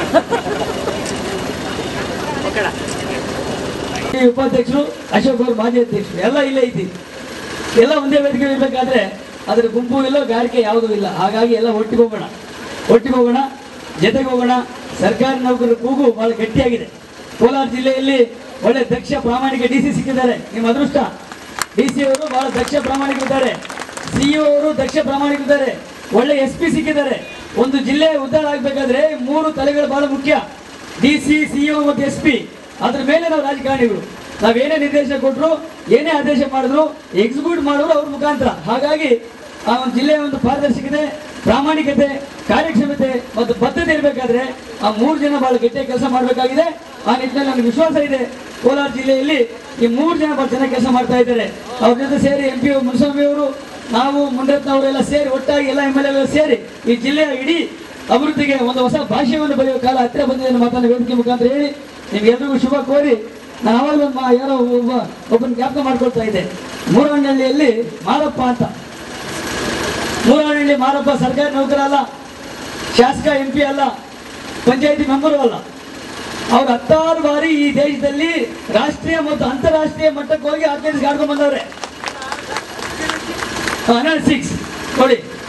ಈ ಉಪಾಧ್ಯಕ್ಷರು ಅಶೋಕ್ ಅವರು ಮಾಜಿ ಅಧ್ಯಕ್ಷರು ಎಲ್ಲ ಇಲ್ಲೇ ಇದ್ದೀವಿ ಎಲ್ಲ ಒಂದೇ ವೇದಿಕೆ ಇರಬೇಕಾದ್ರೆ ಅದ್ರ ಗುಂಪು ಇಲ್ಲ ಗಾರಿಕೆ ಯಾವುದೂ ಇಲ್ಲ ಹಾಗಾಗಿ ಎಲ್ಲ ಒಟ್ಟಿಗೆ ಹೋಗೋಣ ಒಟ್ಟಿಗೆ ಹೋಗೋಣ ಜೊತೆಗೆ ಹೋಗೋಣ ಸರ್ಕಾರಿ ನೌಕರರ ಕೂಗು ಬಹಳ ಗಟ್ಟಿಯಾಗಿದೆ ಕೋಲಾರ ಜಿಲ್ಲೆಯಲ್ಲಿ ಒಳ್ಳೆ ದಕ್ಷ ಪ್ರಾಮಾಣಿಕ ಡಿ ಸಿ ಸಿಕ್ಕಿದ್ದಾರೆ ನಿಮ್ಮ ಅದೃಷ್ಟ ಡಿ ಸಿ ಅವರು ಬಹಳ ದಕ್ಷ ಪ್ರಾಮಾಣಿಕರಿದ್ದಾರೆ ಸಿಇಒ ಅವರು ದಕ್ಷ ಪ್ರಾಮಾಣಿಕರಿದ್ದಾರೆ ಒಳ್ಳೆ ಎಸ್ ಪಿ ಸಿಕ್ಕಿದ್ದಾರೆ ಒಂದು ಜಿಲ್ಲೆ ಉದ್ಧಾರ ಆಗಬೇಕಾದ್ರೆ ಮೂರು ತಲೆಗಳು ಬಹಳ ಮುಖ್ಯ ಡಿ ಸಿ ಸಿಇಒ ಮತ್ತು ಎಸ್ ಪಿ ಅದ್ರ ಮೇಲೆ ನಾವು ರಾಜಕಾರಣಿಗಳು ನಾವೇನೇ ನಿರ್ದೇಶನ ಕೊಟ್ಟರು ಏನೇ ಆದೇಶ ಮಾಡಿದ್ರು ಎಕ್ಸಿಕ್ಯೂಟ್ ಮಾಡೋರು ಅವ್ರ ಮುಖಾಂತರ ಹಾಗಾಗಿ ಆ ಒಂದು ಜಿಲ್ಲೆಯ ಒಂದು ಪಾರದರ್ಶಕತೆ ಪ್ರಾಮಾಣಿಕತೆ ಕಾರ್ಯಕ್ಷಮತೆ ಮತ್ತು ಬದ್ಧತೆ ಇರಬೇಕಾದ್ರೆ ಆ ಮೂರು ಜನ ಬಹಳ ಗಟ್ಟಿಯಾಗಿ ಕೆಲಸ ಮಾಡಬೇಕಾಗಿದೆ ಆ ನಿಟ್ಟಿನಲ್ಲಿ ನನಗೆ ವಿಶ್ವಾಸ ಇದೆ ಕೋಲಾರ ಜಿಲ್ಲೆಯಲ್ಲಿ ಈ ಮೂರು ಜನ ಬಹಳ ಚೆನ್ನಾಗಿ ಕೆಲಸ ಮಾಡ್ತಾ ಇದ್ದಾರೆ ಅವ್ರ ಜೊತೆ ಸೇರಿ ಎಂ ಪಿ ಮುನಿಸ್ವಾಮಿ ಅವರು ನಾವು ಮುಂಡತ್ನವರೆಲ್ಲ ಸೇರಿ ಒಟ್ಟಾಗಿ ಎಲ್ಲ ಎಮ್ ಎಲ್ ಎ ಸೇರಿ ಈ ಜಿಲ್ಲೆಯ ಇಡೀ ಅಭಿವೃದ್ಧಿಗೆ ಒಂದು ಹೊಸ ಭಾಷೆಯನ್ನು ಬರೆಯುವ ಕಾಲ ಹತ್ತಿರ ಬಂದಿದೆ ಅನ್ನೋ ಮಾತನ್ನು ವೇದಿಕೆ ಮುಖಾಂತರ ಹೇಳಿ ನಿಮ್ಗೆಲ್ರಿಗೂ ಶುಭ ಕೋರಿ ನಾನು ಅವಾಗಲೂ ಒಂದು ಮಾ- ಯಾರೋ ಒಬ್ಬ ಒಬ್ಬನ ಜ್ಞಾಪಕ ಮಾಡ್ಕೊಳ್ತಾ ಇದ್ದೆ ಮೂರಹಳ್ಳಿಯಲ್ಲಿ ಮಾರಪ್ಪ ಅಂತ ಮೂರಹಳ್ಳಿ ಮಾರಪ್ಪ ಸರ್ಕಾರಿ ನೌಕರ ಅಲ್ಲ ಶಾಸಕ ಎಂ ಪಿ ಅಲ್ಲ ಪಂಚಾಯತಿ ಮೆಂಬರು ಅಲ್ಲ ಅವ್ರು ಹತ್ತಾರು ಬಾರಿ ಈ ದೇಶದಲ್ಲಿ ರಾಷ್ಟ್ರೀಯ ಮತ್ತು ಅಂತಾರಾಷ್ಟ್ರೀಯ ಮಟ್ಟಕ್ಕೆ ಹೋಗಿ ಅಥ್ಲೆಟಿಕ್ಸ್ ಆಡ್ಕೊಂಡು ಬಂದವ್ರೆ ಹನ್ನೆರಡು ಸಿಕ್ಸ್ ನೋಡಿ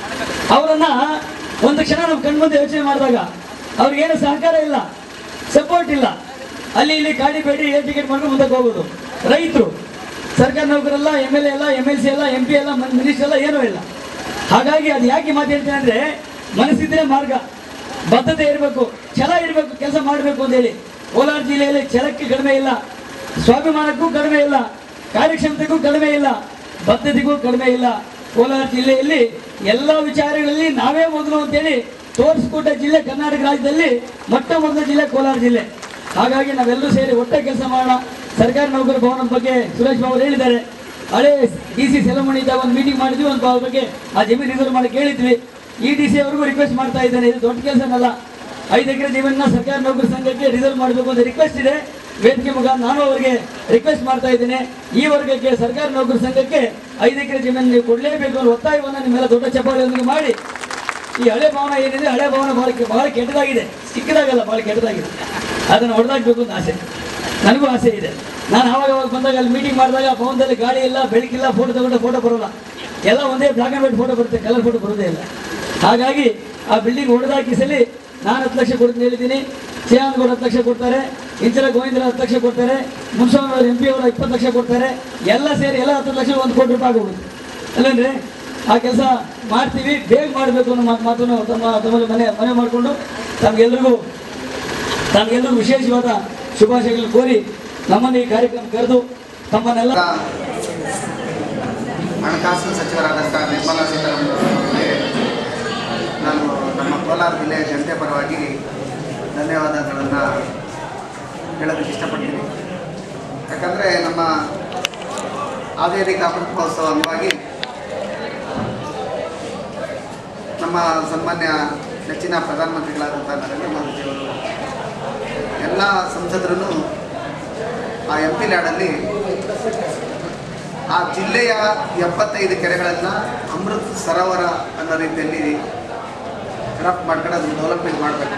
ಅವರನ್ನ ಒಂದು ಕ್ಷಣ ನಾವು ಕಣ್ಮುಂದೆ ಯೋಚನೆ ಮಾಡಿದಾಗ ಅವ್ರಿಗೇನು ಸಹಕಾರ ಇಲ್ಲ ಸಪೋರ್ಟ್ ಇಲ್ಲ ಅಲ್ಲಿ ಇಲ್ಲಿ ಗಾಡಿ ಬೇಡಿ ಏರ್ ಟಿಕೆಟ್ ಮಾಡ್ಕೊಂಡು ಮುಂದಕ್ಕೆ ಹೋಗೋದು ರೈತರು ಸರ್ಕಾರ ನೌಕರಲ್ಲ ಎಮ್ ಎಲ್ ಎ ಎಲ್ಲ ಎಮ್ ಎಲ್ ಸಿ ಎಲ್ಲ ಎಂ ಪಿ ಎಲ್ಲ ಮಿನಿಸ್ಟರ್ ಎಲ್ಲ ಏನೂ ಇಲ್ಲ ಹಾಗಾಗಿ ಅದು ಯಾಕೆ ಮಾತಾಡ್ತೀನಿ ಅಂದರೆ ಮನಸ್ಸಿದ್ರೆ ಮಾರ್ಗ ಬದ್ಧತೆ ಇರಬೇಕು ಛಲ ಇರಬೇಕು ಕೆಲಸ ಮಾಡಬೇಕು ಅಂತೇಳಿ ಕೋಲಾರ ಜಿಲ್ಲೆಯಲ್ಲಿ ಛಲಕ್ಕೆ ಕಡಿಮೆ ಇಲ್ಲ ಸ್ವಾಭಿಮಾನಕ್ಕೂ ಕಡಿಮೆ ಇಲ್ಲ ಕಾರ್ಯಕ್ಷಮತೆಗೂ ಕಡಿಮೆ ಇಲ್ಲ ಬದ್ಧತೆಗೂ ಕಡಿಮೆ ಇಲ್ಲ ಕೋಲಾರ ಜಿಲ್ಲೆಯಲ್ಲಿ ಎಲ್ಲ ವಿಚಾರಗಳಲ್ಲಿ ನಾವೇ ಮೊದಲು ಅಂತೇಳಿ ತೋರಿಸ್ಕೊಟ್ಟ ಜಿಲ್ಲೆ ಕರ್ನಾಟಕ ರಾಜ್ಯದಲ್ಲಿ ಮೊಟ್ಟ ಮೊದಲ ಜಿಲ್ಲೆ ಕೋಲಾರ ಜಿಲ್ಲೆ ಹಾಗಾಗಿ ನಾವೆಲ್ಲರೂ ಸೇರಿ ಒಟ್ಟೆ ಕೆಲಸ ಮಾಡೋಣ ಸರ್ಕಾರಿ ನೌಕರ ಭವನದ ಬಗ್ಗೆ ಸುರೇಶ್ ಬಾಬು ಹೇಳಿದ್ದಾರೆ ಹಳೆ ಡಿ ಸಿ ಸೆಲೆಮಣಿ ಇದ್ದಾಗ ಒಂದು ಮೀಟಿಂಗ್ ಮಾಡಿದ್ವಿ ಒಂದು ಅವ್ರ ಬಗ್ಗೆ ಆ ಜಮೀನು ರಿಸರ್ವ್ ಮಾಡಿ ಕೇಳಿದ್ವಿ ಈ ಡಿ ಸಿ ಅವ್ರಿಗೂ ರಿಕ್ವೆಸ್ಟ್ ಮಾಡ್ತಾ ಇದ್ದೇನೆ ಇದು ದೊಡ್ಡ ಕೆಲಸನಲ್ಲ ಐದು ಎಕರೆ ಜಮೀನನ್ನ ಸರ್ಕಾರಿ ನೌಕರ ಸಂಘಕ್ಕೆ ರಿಸರ್ವ್ ಮಾಡಬೇಕು ಅಂತ ರಿಕ್ವೆಸ್ಟ್ ಇದೆ ವೇದಿಕೆ ಮುಖ ನಾನು ಅವರಿಗೆ ರಿಕ್ವೆಸ್ಟ್ ಮಾಡ್ತಾ ಇದ್ದೇನೆ ಈ ವರ್ಗಕ್ಕೆ ಸರ್ಕಾರಿ ನೌಕರ ಸಂಘಕ್ಕೆ ಐದು ಎಕರೆ ಜಮೀನು ನೀವು ಕೊಡಲೇಬೇಕು ಅನ್ನೋ ಒತ್ತಾಯವನ್ನು ನಿಮ್ಮೆಲ್ಲ ದೊಡ್ಡ ಚಪ್ಪಾಳೆಯೊಂದಿಗೆ ಮಾಡಿ ಈ ಹಳೆ ಭವನ ಏನಿದೆ ಹಳೆ ಭವನ ಬಹಳ ಕೆ- ಬಹಳ ಕೆಟ್ಟದಾಗಿದೆ ಚಿಕ್ಕದಾಗಲ್ಲ ಬಹಳ ಕೆಟ್ಟದಾಗಿದೆ ಅದನ್ನು ಹೊಡೆದಾಕ್ಬೇಕು ಅಂತ ಆಸೆ ನನಗೂ ಆಸೆ ಇದೆ ನಾನು ಆವಾಗ ಅವಾಗ ಬಂದಾಗ ಅಲ್ಲಿ ಮೀಟಿಂಗ್ ಮಾಡಿದಾಗ ಆ ಭವನದಲ್ಲಿ ಗಾಳಿ ಇಲ್ಲ ಬೆಳಕಿಲ್ಲ ಫೋಟೋ ತಗೊಂಡ ಫೋಟೋ ಬರೋಲ್ಲ ಎಲ್ಲ ಒಂದೇ ಬ್ಲಾಕ್ ಆ್ಯಂಡ್ ವೈಟ್ ಫೋಟೋ ಬರುತ್ತೆ ಕಲರ್ ಫೋಟೋ ಬರೋದೇ ಇಲ್ಲ ಹಾಗಾಗಿ ಆ ಬಿಲ್ಡಿಂಗ್ ಹೊಡೆದಾಕಿಸಲಿ ನಾನು ಹತ್ತು ಲಕ್ಷ ಕೊಡ್ತೀನಿ ಹೇಳಿದ್ದೀನಿ ಶ್ರೀಕಾಂತ್ ಗೌಡ ಹತ್ತು ಲಕ್ಷ ಕೊಡ್ತಾರೆ ಇಂಚರ ಗೋವಿಂದ್ರ ಹತ್ತು ಲಕ್ಷ ಕೊಡ್ತಾರೆ ಮುನ್ಸ್ವಾಮಿ ಎಂ ಪಿ ಅವರು ಇಪ್ಪತ್ತು ಲಕ್ಷ ಕೊಡ್ತಾರೆ ಎಲ್ಲ ಸೇರಿ ಎಲ್ಲ ಹತ್ತು ಲಕ್ಷ ಒಂದು ಕೋಟಿ ರೂಪಾಯಿ ಆಗೋಗುತ್ತೆ ಅಲ್ಲೇನ್ರಿ ಆ ಕೆಲಸ ಮಾಡ್ತೀವಿ ಬೇಗ ಮಾಡಬೇಕು ಅನ್ನೋ ಮಾತು ಮಾತನ್ನು ತಮ್ಮ ತಮ್ಮಲ್ಲಿ ಮನೆ ಮನೆ ಮಾಡಿಕೊಂಡು ತಮಗೆಲ್ಲರಿಗೂ ತಮಗೆಲ್ಲರಿಗೂ ವಿಶೇಷವಾದ ಶುಭಾಶಯಗಳನ್ನು ಕೋರಿ ನಮ್ಮನ್ನು ಈ ಕಾರ್ಯಕ್ರಮ ಕರೆದು ತಮ್ಮನ್ನೆಲ್ಲ ಹಣಕಾಸು ಸಚಿವರಾದಂಥ ನಿರ್ಮಲಾ ಸೀತಾರಾಮನ್ ಅವರಿಗೆ ನಾನು ನಮ್ಮ ಕೋಲಾರ ಜಿಲ್ಲೆಯ ಜನತೆ ಪರವಾಗಿ ಧನ್ಯವಾದಗಳನ್ನು ಹೇಳೋದಕ್ಕೆ ಇಷ್ಟಪಡ್ತೀನಿ ಯಾಕಂದರೆ ನಮ್ಮ ಹಾವೇರಿ ಕಾಮನ್ ಮಹೋತ್ಸವ ಅಂಗವಾಗಿ ನಮ್ಮ ಸನ್ಮಾನ್ಯ ನೆಚ್ಚಿನ ಪ್ರಧಾನಮಂತ್ರಿಗಳಾದಂಥ ನರೇಂದ್ರ ಮೋದಿಜಿಯವರು ಎಲ್ಲ ಸಂಸದರು ಆ ಎಂ ಪಿ ಲ್ಯಾಡಲ್ಲಿ ಆ ಜಿಲ್ಲೆಯ ಎಪ್ಪತ್ತೈದು ಕೆರೆಗಳನ್ನು ಅಮೃತ್ ಸರೋವರ ಅನ್ನೋ ರೀತಿಯಲ್ಲಿ ಡ್ರಾಫ್ಟ್ ಮಾಡ್ಕೊಂಡು ಅದನ್ನು ಡೆವಲಪ್ಮೆಂಟ್ ಮಾಡಬೇಕು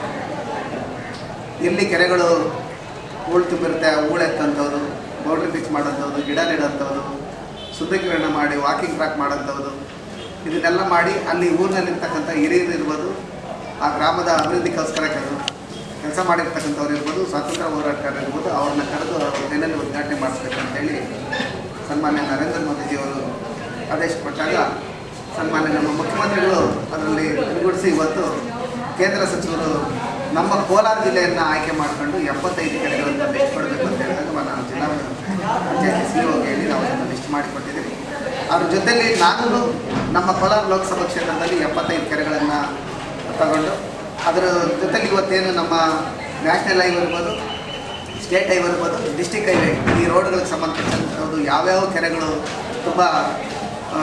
ಎಲ್ಲಿ ಕೆರೆಗಳು ಹೂಳು ತುಂಬಿರುತ್ತೆ ಆ ಹೂಳು ಎತ್ತಂಥವ್ರು ಬೌಂಡ್ರಿ ಪಿಚ್ ಮಾಡೋಂಥವ್ರು ಗಿಡ ನೆಡೋಂಥವ್ರು ಸುಂದರೀಕರಣ ಮಾಡಿ ವಾಕಿಂಗ್ ಟ್ರ್ಯಾಕ್ ಮಾಡೋಂಥವ್ರು ಇದನ್ನೆಲ್ಲ ಮಾಡಿ ಅಲ್ಲಿ ಊರಿನಲ್ಲಿರ್ತಕ್ಕಂಥ ಹಿರಿಯರು ಇರ್ಬೋದು ಆ ಗ್ರಾಮದ ಅಭಿವೃದ್ಧಿಗೋಸ್ಕರ ಕೆಲಸ ಮಾಡಿರ್ತಕ್ಕಂಥವ್ರು ಇರ್ಬೋದು ಸ್ವಾತಂತ್ರ್ಯ ಹೋರಾಟಗಾರರು ಇರ್ಬೋದು ಅವ್ರನ್ನ ಕರೆದು ಅವ್ರ ದಿನಲ್ಲಿ ಉದ್ಘಾಟನೆ ಮಾಡಿಸ್ಬೇಕು ಅಂತೇಳಿ ಸನ್ಮಾನ್ಯ ನರೇಂದ್ರ ಮೋದಿಜಿಯವರು ಆದೇಶ ಕೊಟ್ಟಾಗ ಸನ್ಮಾನ್ಯ ನಮ್ಮ ಮುಖ್ಯಮಂತ್ರಿಗಳು ಅದರಲ್ಲಿ ಬಿಡುಗಡಿಸಿ ಇವತ್ತು ಕೇಂದ್ರ ಸಚಿವರು ನಮ್ಮ ಕೋಲಾರ ಜಿಲ್ಲೆಯನ್ನು ಆಯ್ಕೆ ಮಾಡಿಕೊಂಡು ಎಪ್ಪತ್ತೈದು ಕೆರೆಗಳನ್ನು ಲಿಸ್ಟ್ ಕೊಡಬೇಕು ಅಂತ ಹೇಳಿದಾಗ ನಾನು ಜಿಲ್ಲಾ ಪಂಚಾಯತಿ ಸಿ ಹೇಳಿ ನಾವು ಅದನ್ನು ಲಿಸ್ಟ್ ಮಾಡಿಕೊಟ್ಟಿದ್ದೀವಿ ಅದ್ರ ಜೊತೆಲಿ ನಾನು ನಮ್ಮ ಕೋಲಾರ ಲೋಕಸಭಾ ಕ್ಷೇತ್ರದಲ್ಲಿ ಎಪ್ಪತ್ತೈದು ಕೆರೆಗಳನ್ನು ತಗೊಂಡು ಅದರ ಜೊತೆಲಿ ಇವತ್ತೇನು ನಮ್ಮ ನ್ಯಾಷನಲ್ ಹೈವೇ ಇರ್ಬೋದು ಸ್ಟೇಟ್ ಹೈವೇ ಇರ್ಬೋದು ಡಿಸ್ಟಿಕ್ ಹೈವೇ ಈ ರೋಡ್ಗಳಿಗೆ ಸಂಬಂಧಪಟ್ಟಂಥದ್ದು ಯಾವ್ಯಾವ ಕೆರೆಗಳು ತುಂಬ ಆ,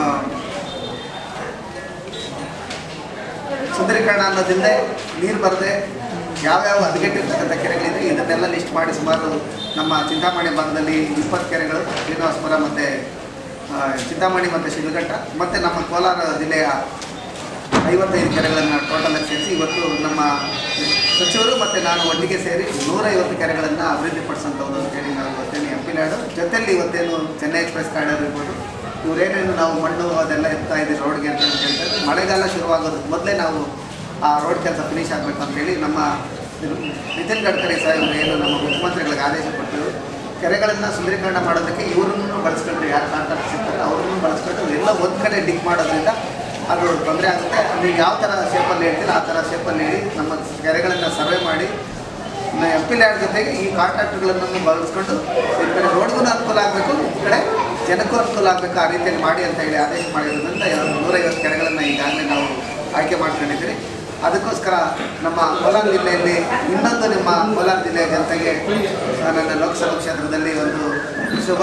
ಸುಂದರೀಕರಣ ಅನ್ನೋದ್ರಿಂದ ನೀರು ಬರದೆ ಯಾವ್ಯಾವ ಹದಗೆಟ್ಟಿರ್ತಕ್ಕಂಥ ಕೆರೆಗಳಿದೆ ಇದನ್ನೆಲ್ಲ ಲಿಸ್ಟ್ ಮಾಡಿ ಸುಮಾರು ನಮ್ಮ ಚಿಂತಾಮಣಿ ಭಾಗದಲ್ಲಿ ಇಪ್ಪತ್ತು ಕೆರೆಗಳು ಶ್ರೀನಿವಾಸಪುರ ಮತ್ತು ಚಿಂತಾಮಣಿ ಮತ್ತು ಶಿಡ್ಲಘಟ್ಟ ಮತ್ತು ನಮ್ಮ ಕೋಲಾರ ಜಿಲ್ಲೆಯ ಐವತ್ತೈದು ಕೆರೆಗಳನ್ನು ಟೋಟಲ್ ಸೇರಿಸಿ ಇವತ್ತು ನಮ್ಮ ಸಚಿವರು ಮತ್ತು ನಾನು ಒಟ್ಟಿಗೆ ಸೇರಿ ನೂರೈವತ್ತು ಕೆರೆಗಳನ್ನು ಅಭಿವೃದ್ಧಿಪಡಿಸೋಂಥದ್ದು ಅಂತೇಳಿ ನಾವು ಇವತ್ತೇನು ಎಂ ಪಿ ನಾಡು ಜೊತೆಯಲ್ಲಿ ಇವತ್ತೇನು ಚೆನ್ನೈ ಎಕ್ಸ್ಪ್ರೆಸ್ ಕಾರಿಡಾರ್ ಇರ್ಬೋದು ಇವರೇನೇನು ನಾವು ಮಣ್ಣು ಅದೆಲ್ಲ ಎತ್ತಾ ಇದ್ದೀವಿ ರೋಡ್ಗೆ ಅಂತ ಹೇಳ್ತಾರೆ ಮಳೆಗಾಲ ಶುರುವಾಗೋದು ಮೊದಲೇ ನಾವು ಆ ರೋಡ್ ಕೆಲಸ ಫಿನಿಶ್ ಆಗಬೇಕು ಅಂತೇಳಿ ನಮ್ಮ ನಿತಿನ್ ಗಡ್ಕರಿ ಸಾಹೇಬರು ಏನು ನಮ್ಮ ಮುಖ್ಯಮಂತ್ರಿಗಳಿಗೆ ಆದೇಶ ಕೊಟ್ಟರು ಕೆರೆಗಳನ್ನು ಸುಂದರೀಕರಣ ಮಾಡೋದಕ್ಕೆ ಇವರನ್ನು ಬಳಸ್ಕೊಂಡ್ರೆ ಯಾರು ಕಾಂಟ್ರಾಕ್ಟ್ ಸಿಗ್ತಾರೆ ಅವ್ರನ್ನೂ ಬಳಸ್ಕೊಂಡು ಎಲ್ಲ ಒಂದು ಕಡೆ ಡಿಗ್ ಮಾಡೋದ್ರಿಂದ ಅದು ತೊಂದರೆ ಆಗುತ್ತೆ ನೀವು ಯಾವ ಥರ ಶೇಪಲ್ಲಿ ಹೇಳ್ತೀರ ಆ ಥರ ಶೇಪಲ್ಲಿ ಹೇಳಿ ನಮ್ಮ ಕೆರೆಗಳನ್ನು ಸರ್ವೆ ಮಾಡಿ ಎಂ ಪಿ ಲ್ಯಾಂಡ್ ಜೊತೆಗೆ ಈ ಕಾಂಟ್ರಾಕ್ಟ್ಗಳನ್ನು ಬಳಸ್ಕೊಂಡು ಈ ಕಡೆ ರೋಡ್ಗೂ ಅನುಕೂಲ ಆಗಬೇಕು ಈ ಕಡೆ ಜನಕ್ಕೂ ಅನುಕೂಲ ಆಗಬೇಕು ಆ ರೀತಿಯಲ್ಲಿ ಮಾಡಿ ಅಂತ ಹೇಳಿ ಆದೇಶ ಮಾಡಿರೋದ್ರಿಂದ ಎರಡು ನೂರೈವತ್ತು ಕೆರೆಗಳನ್ನು ಈಗಾಗಲೇ ನಾವು ಆಯ್ಕೆ ಮಾಡ್ಕೊಂಡಿದ್ದೀವಿ ಅದಕ್ಕೋಸ್ಕರ ನಮ್ಮ ಕೋಲಾರ ಜಿಲ್ಲೆಯಲ್ಲಿ ಇನ್ನೊಂದು ನಿಮ್ಮ ಕೋಲಾರ ಜಿಲ್ಲೆಯ ಜನತೆಗೆ ಆ, ನನ್ನ ಲೋಕಸಭಾ ಕ್ಷೇತ್ರದಲ್ಲಿ ಒಂದು ಶುಭ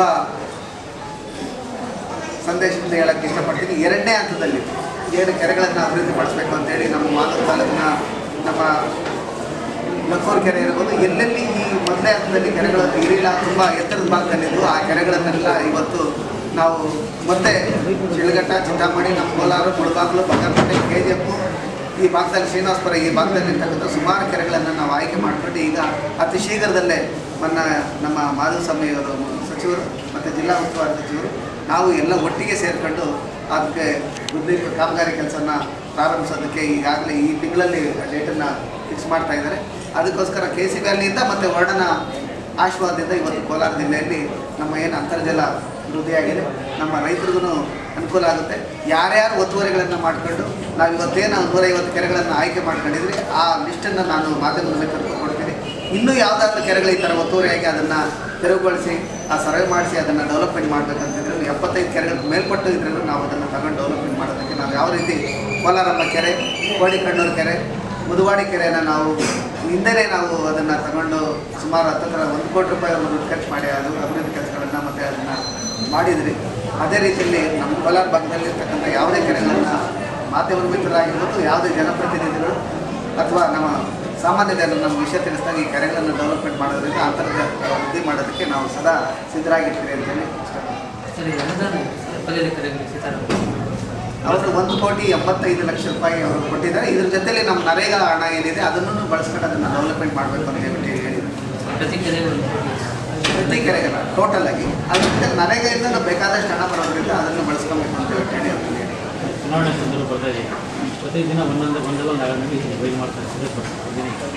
ಸಂದೇಶದಿಂದ ಹೇಳಕ್ಕೆ ಇಷ್ಟಪಡ್ತೀನಿ ಎರಡನೇ ಹಂತದಲ್ಲಿ ಏಳು ಕೆರೆಗಳನ್ನು ಅಭಿವೃದ್ಧಿಪಡಿಸಬೇಕು ಅಂತೇಳಿ ನಮ್ಮ ಮಾನವ ತಾಲೂಕಿನ ನಮ್ಮ ಲಕ್ಕೂರು ಕೆರೆ ಇರ್ಬೋದು ಎಲ್ಲೆಲ್ಲಿ ಈ ಮೊದಲನೇ ಹಂತದಲ್ಲಿ ಕೆರೆಗಳು ಇರಿಲ್ಲ ತುಂಬ ಎತ್ತರದ ಭಾಗದಲ್ಲಿದ್ದು ಆ ಕೆರೆಗಳನ್ನೆಲ್ಲ ಇವತ್ತು ನಾವು ಮತ್ತೆ ಶಿಳಘಟ್ಟ ಚಿಂತಾಮಣಿ ನಮ್ಮ Kolar Mulbagal Bangarpet K G F ಈ ಭಾಗದಲ್ಲಿ ಶ್ರೀನಿವಾಸಪುರ ಈ ಭಾಗದಲ್ಲಿ ಇರ್ತಕ್ಕಂಥ ಸುಮಾರು ಕೆರೆಗಳನ್ನು ನಾವು ಆಯ್ಕೆ ಮಾಡಿಕೊಂಡು ಈಗ ಅತಿ ಶೀಘ್ರದಲ್ಲೇ ಮೊನ್ನ ನಮ್ಮ ಮಾಧುಸ್ವಾಮಿ ಅವರು ಸಚಿವರು ಮತ್ತು ಜಿಲ್ಲಾ ಉಸ್ತುವಾರಿ ಸಚಿವರು ನಾವು ಎಲ್ಲ ಒಟ್ಟಿಗೆ ಸೇರಿಕೊಂಡು ಅದಕ್ಕೆ ಬುದ್ಧಿ ಕಾಮಗಾರಿ ಕೆಲಸನ ಪ್ರಾರಂಭಿಸೋದಕ್ಕೆ ಈಗಾಗಲೇ ಈ ತಿಂಗಳಲ್ಲಿ ಡೇಟನ್ನು ಫಿಕ್ಸ್ ಮಾಡ್ತಾ ಇದ್ದಾರೆ ಅದಕ್ಕೋಸ್ಕರ ಕೆ ಸಿ ವ್ಯಾಲಿಯಿಂದ ಮತ್ತು ವರ್ಣನ ಆಶೀರ್ವಾದದಿಂದ ಇವತ್ತು ಕೋಲಾರ ಜಿಲ್ಲೆಯಲ್ಲಿ ನಮ್ಮ ಏನು ಅಂತರ್ಜಲ ವೃದ್ಧಿಯಾಗಿದೆ ನಮ್ಮ ರೈತರಿಗೂ ಅನುಕೂಲ ಆಗುತ್ತೆ ಯಾರ್ಯಾರು ಒತ್ತುವರಿಗಳನ್ನು ಮಾಡಿಕೊಂಡು ನಾವು ಇವತ್ತೇನು ನೂರೈವತ್ತು ಕೆರೆಗಳನ್ನು ಆಯ್ಕೆ ಮಾಡ್ಕೊಂಡಿದ್ರಿ ಆ ಲಿಸ್ಟನ್ನು ನಾನು ಮಾಧ್ಯಮದ ಮಿತ್ರರಿಗೆ ಕೊಡ್ತೀನಿ ಇನ್ನೂ ಯಾವುದಾದ್ರೂ ಕೆರೆಗಳು ಈ ಥರ ಒತ್ತುವರಿಯಾಗಿ ಅದನ್ನು ತೆರವುಗೊಳಿಸಿ ಆ ಸರ್ವೆ ಮಾಡಿಸಿ ಅದನ್ನು ಡೆವಲಪ್ಮೆಂಟ್ ಮಾಡಬೇಕಂತಿದ್ರೆ ಎಪ್ಪತ್ತೈದು ಕೆರೆಗಳು ಮೇಲ್ಪಟ್ಟು ಇದ್ರೂ ನಾವು ಅದನ್ನು ತಗೊಂಡು ಡೆವಲಪ್ಮೆಂಟ್ ಮಾಡೋದಕ್ಕೆ ನಾವು ಯಾವ ರೀತಿ ಕೋಲಾರಮ್ಮ ಕೆರೆ ಕೋಡಿಕಣ್ಣೂರು ಕೆರೆ ಮುದುವಾಡಿ ಕೆರೆಯನ್ನು ನಾವು ಹಿಂದೆನೇ ನಾವು ಅದನ್ನು ತಗೊಂಡು ಸುಮಾರು ಹತ್ತತ್ರ ಒಂದು ಕೋಟಿ ರೂಪಾಯಿ ದುಡ್ಡು ಖರ್ಚು ಮಾಡಿ ಅದು ಅಭಿವೃದ್ಧಿ ಕೆಲಸಗಳನ್ನು ಮತ್ತು ಅದನ್ನು ಮಾಡಿದ್ರಿ ಅದೇ ರೀತಿಯಲ್ಲಿ ನಮ್ಮ ಕೋಲಾರ ಭಾಗದಲ್ಲಿರ್ತಕ್ಕಂಥ ಯಾವುದೇ ಕೆರೆಗಳನ್ನು ಮಾಧ್ಯಮದ ಮಿತ್ರರಾಗಿರ್ಬೋದು ಯಾವುದೇ ಜನಪ್ರತಿನಿಧಿಗಳು ಅಥವಾ ನಮ್ಮ ಸಾಮಾನ್ಯ ಜನರು ನಮ್ಮ ವಿಷಯ ತಿಳಿಸಿದಾಗ ಈ ಕೆರೆಗಳನ್ನು ಡೆವಲಪ್ಮೆಂಟ್ ಮಾಡೋದ್ರಿಂದ ಅಂತರ್ಜಾಲ ವೃದ್ಧಿ ಮಾಡೋದಕ್ಕೆ ನಾವು ಸದಾ ಸಿದ್ಧರಾಗಿರ್ತೀವಿ ಅಂತೇಳಿ ಇಷ್ಟಪಡ್ತೀನಿ ಸರಿ ಅನುದಾನ ಪಲ್ಯದ ಕರೆಗಳು ಸೀತಾರಾಮ ಅವರು ಒಂದು ಕೋಟಿ ಎಂಬತ್ತೈದು ಲಕ್ಷ ರೂಪಾಯಿ ಅವರು ಕೊಟ್ಟಿದ್ದಾರೆ ಇದ್ರ ಜೊತೆಲಿ ನಮ್ಮ ನರೇಗಾ ಹಣ ಏನಿದೆ ಅದನ್ನು ಬಳಸ್ಕೊಂಡು ಅದನ್ನು ಡೆವಲಪ್ಮೆಂಟ್ ಮಾಡಬೇಕು ಅಂತ ಹೇಳ್ಬಿಟ್ಟು ಹೇಳಿದ್ದಾರೆ ಪ್ರತಿ ಕೆರೆಗೆ ಒಂದು ಪ್ರತಿ ಕೆರೆಗಲ್ಲ ಟೋಟಲ್ ಆಗಿ ಅದ್ರ ಜೊತೆ ನರೇಗಾಯಿಂದ ನಾವು ಬೇಕಾದಷ್ಟು ಹಣ ಬರೋದ್ರಿಂದ ಅದನ್ನು ಬಳಸ್ಕೊಬೇಕು ಅಂತ ಹೇಳ್ಬಿಟ್ಟು ಹೇಳಿ ಅವ್ರಿಗೆ ಹೇಳಿ ಚುನಾವಣೆ ಸಂದರ್ಭ ಬರ್ತಾ ಇದೆ ಪ್ರತಿದಿನ ಒಂದೊಂದು ಒಂದಲ್ಲ ಒಂದು ಆಗಂಟೆ ಬೈಕ್ ಮಾಡ್ತಾರೆ ಸುರೇಶ್ ಭಟ್ ಪ್ರತಿದಿನ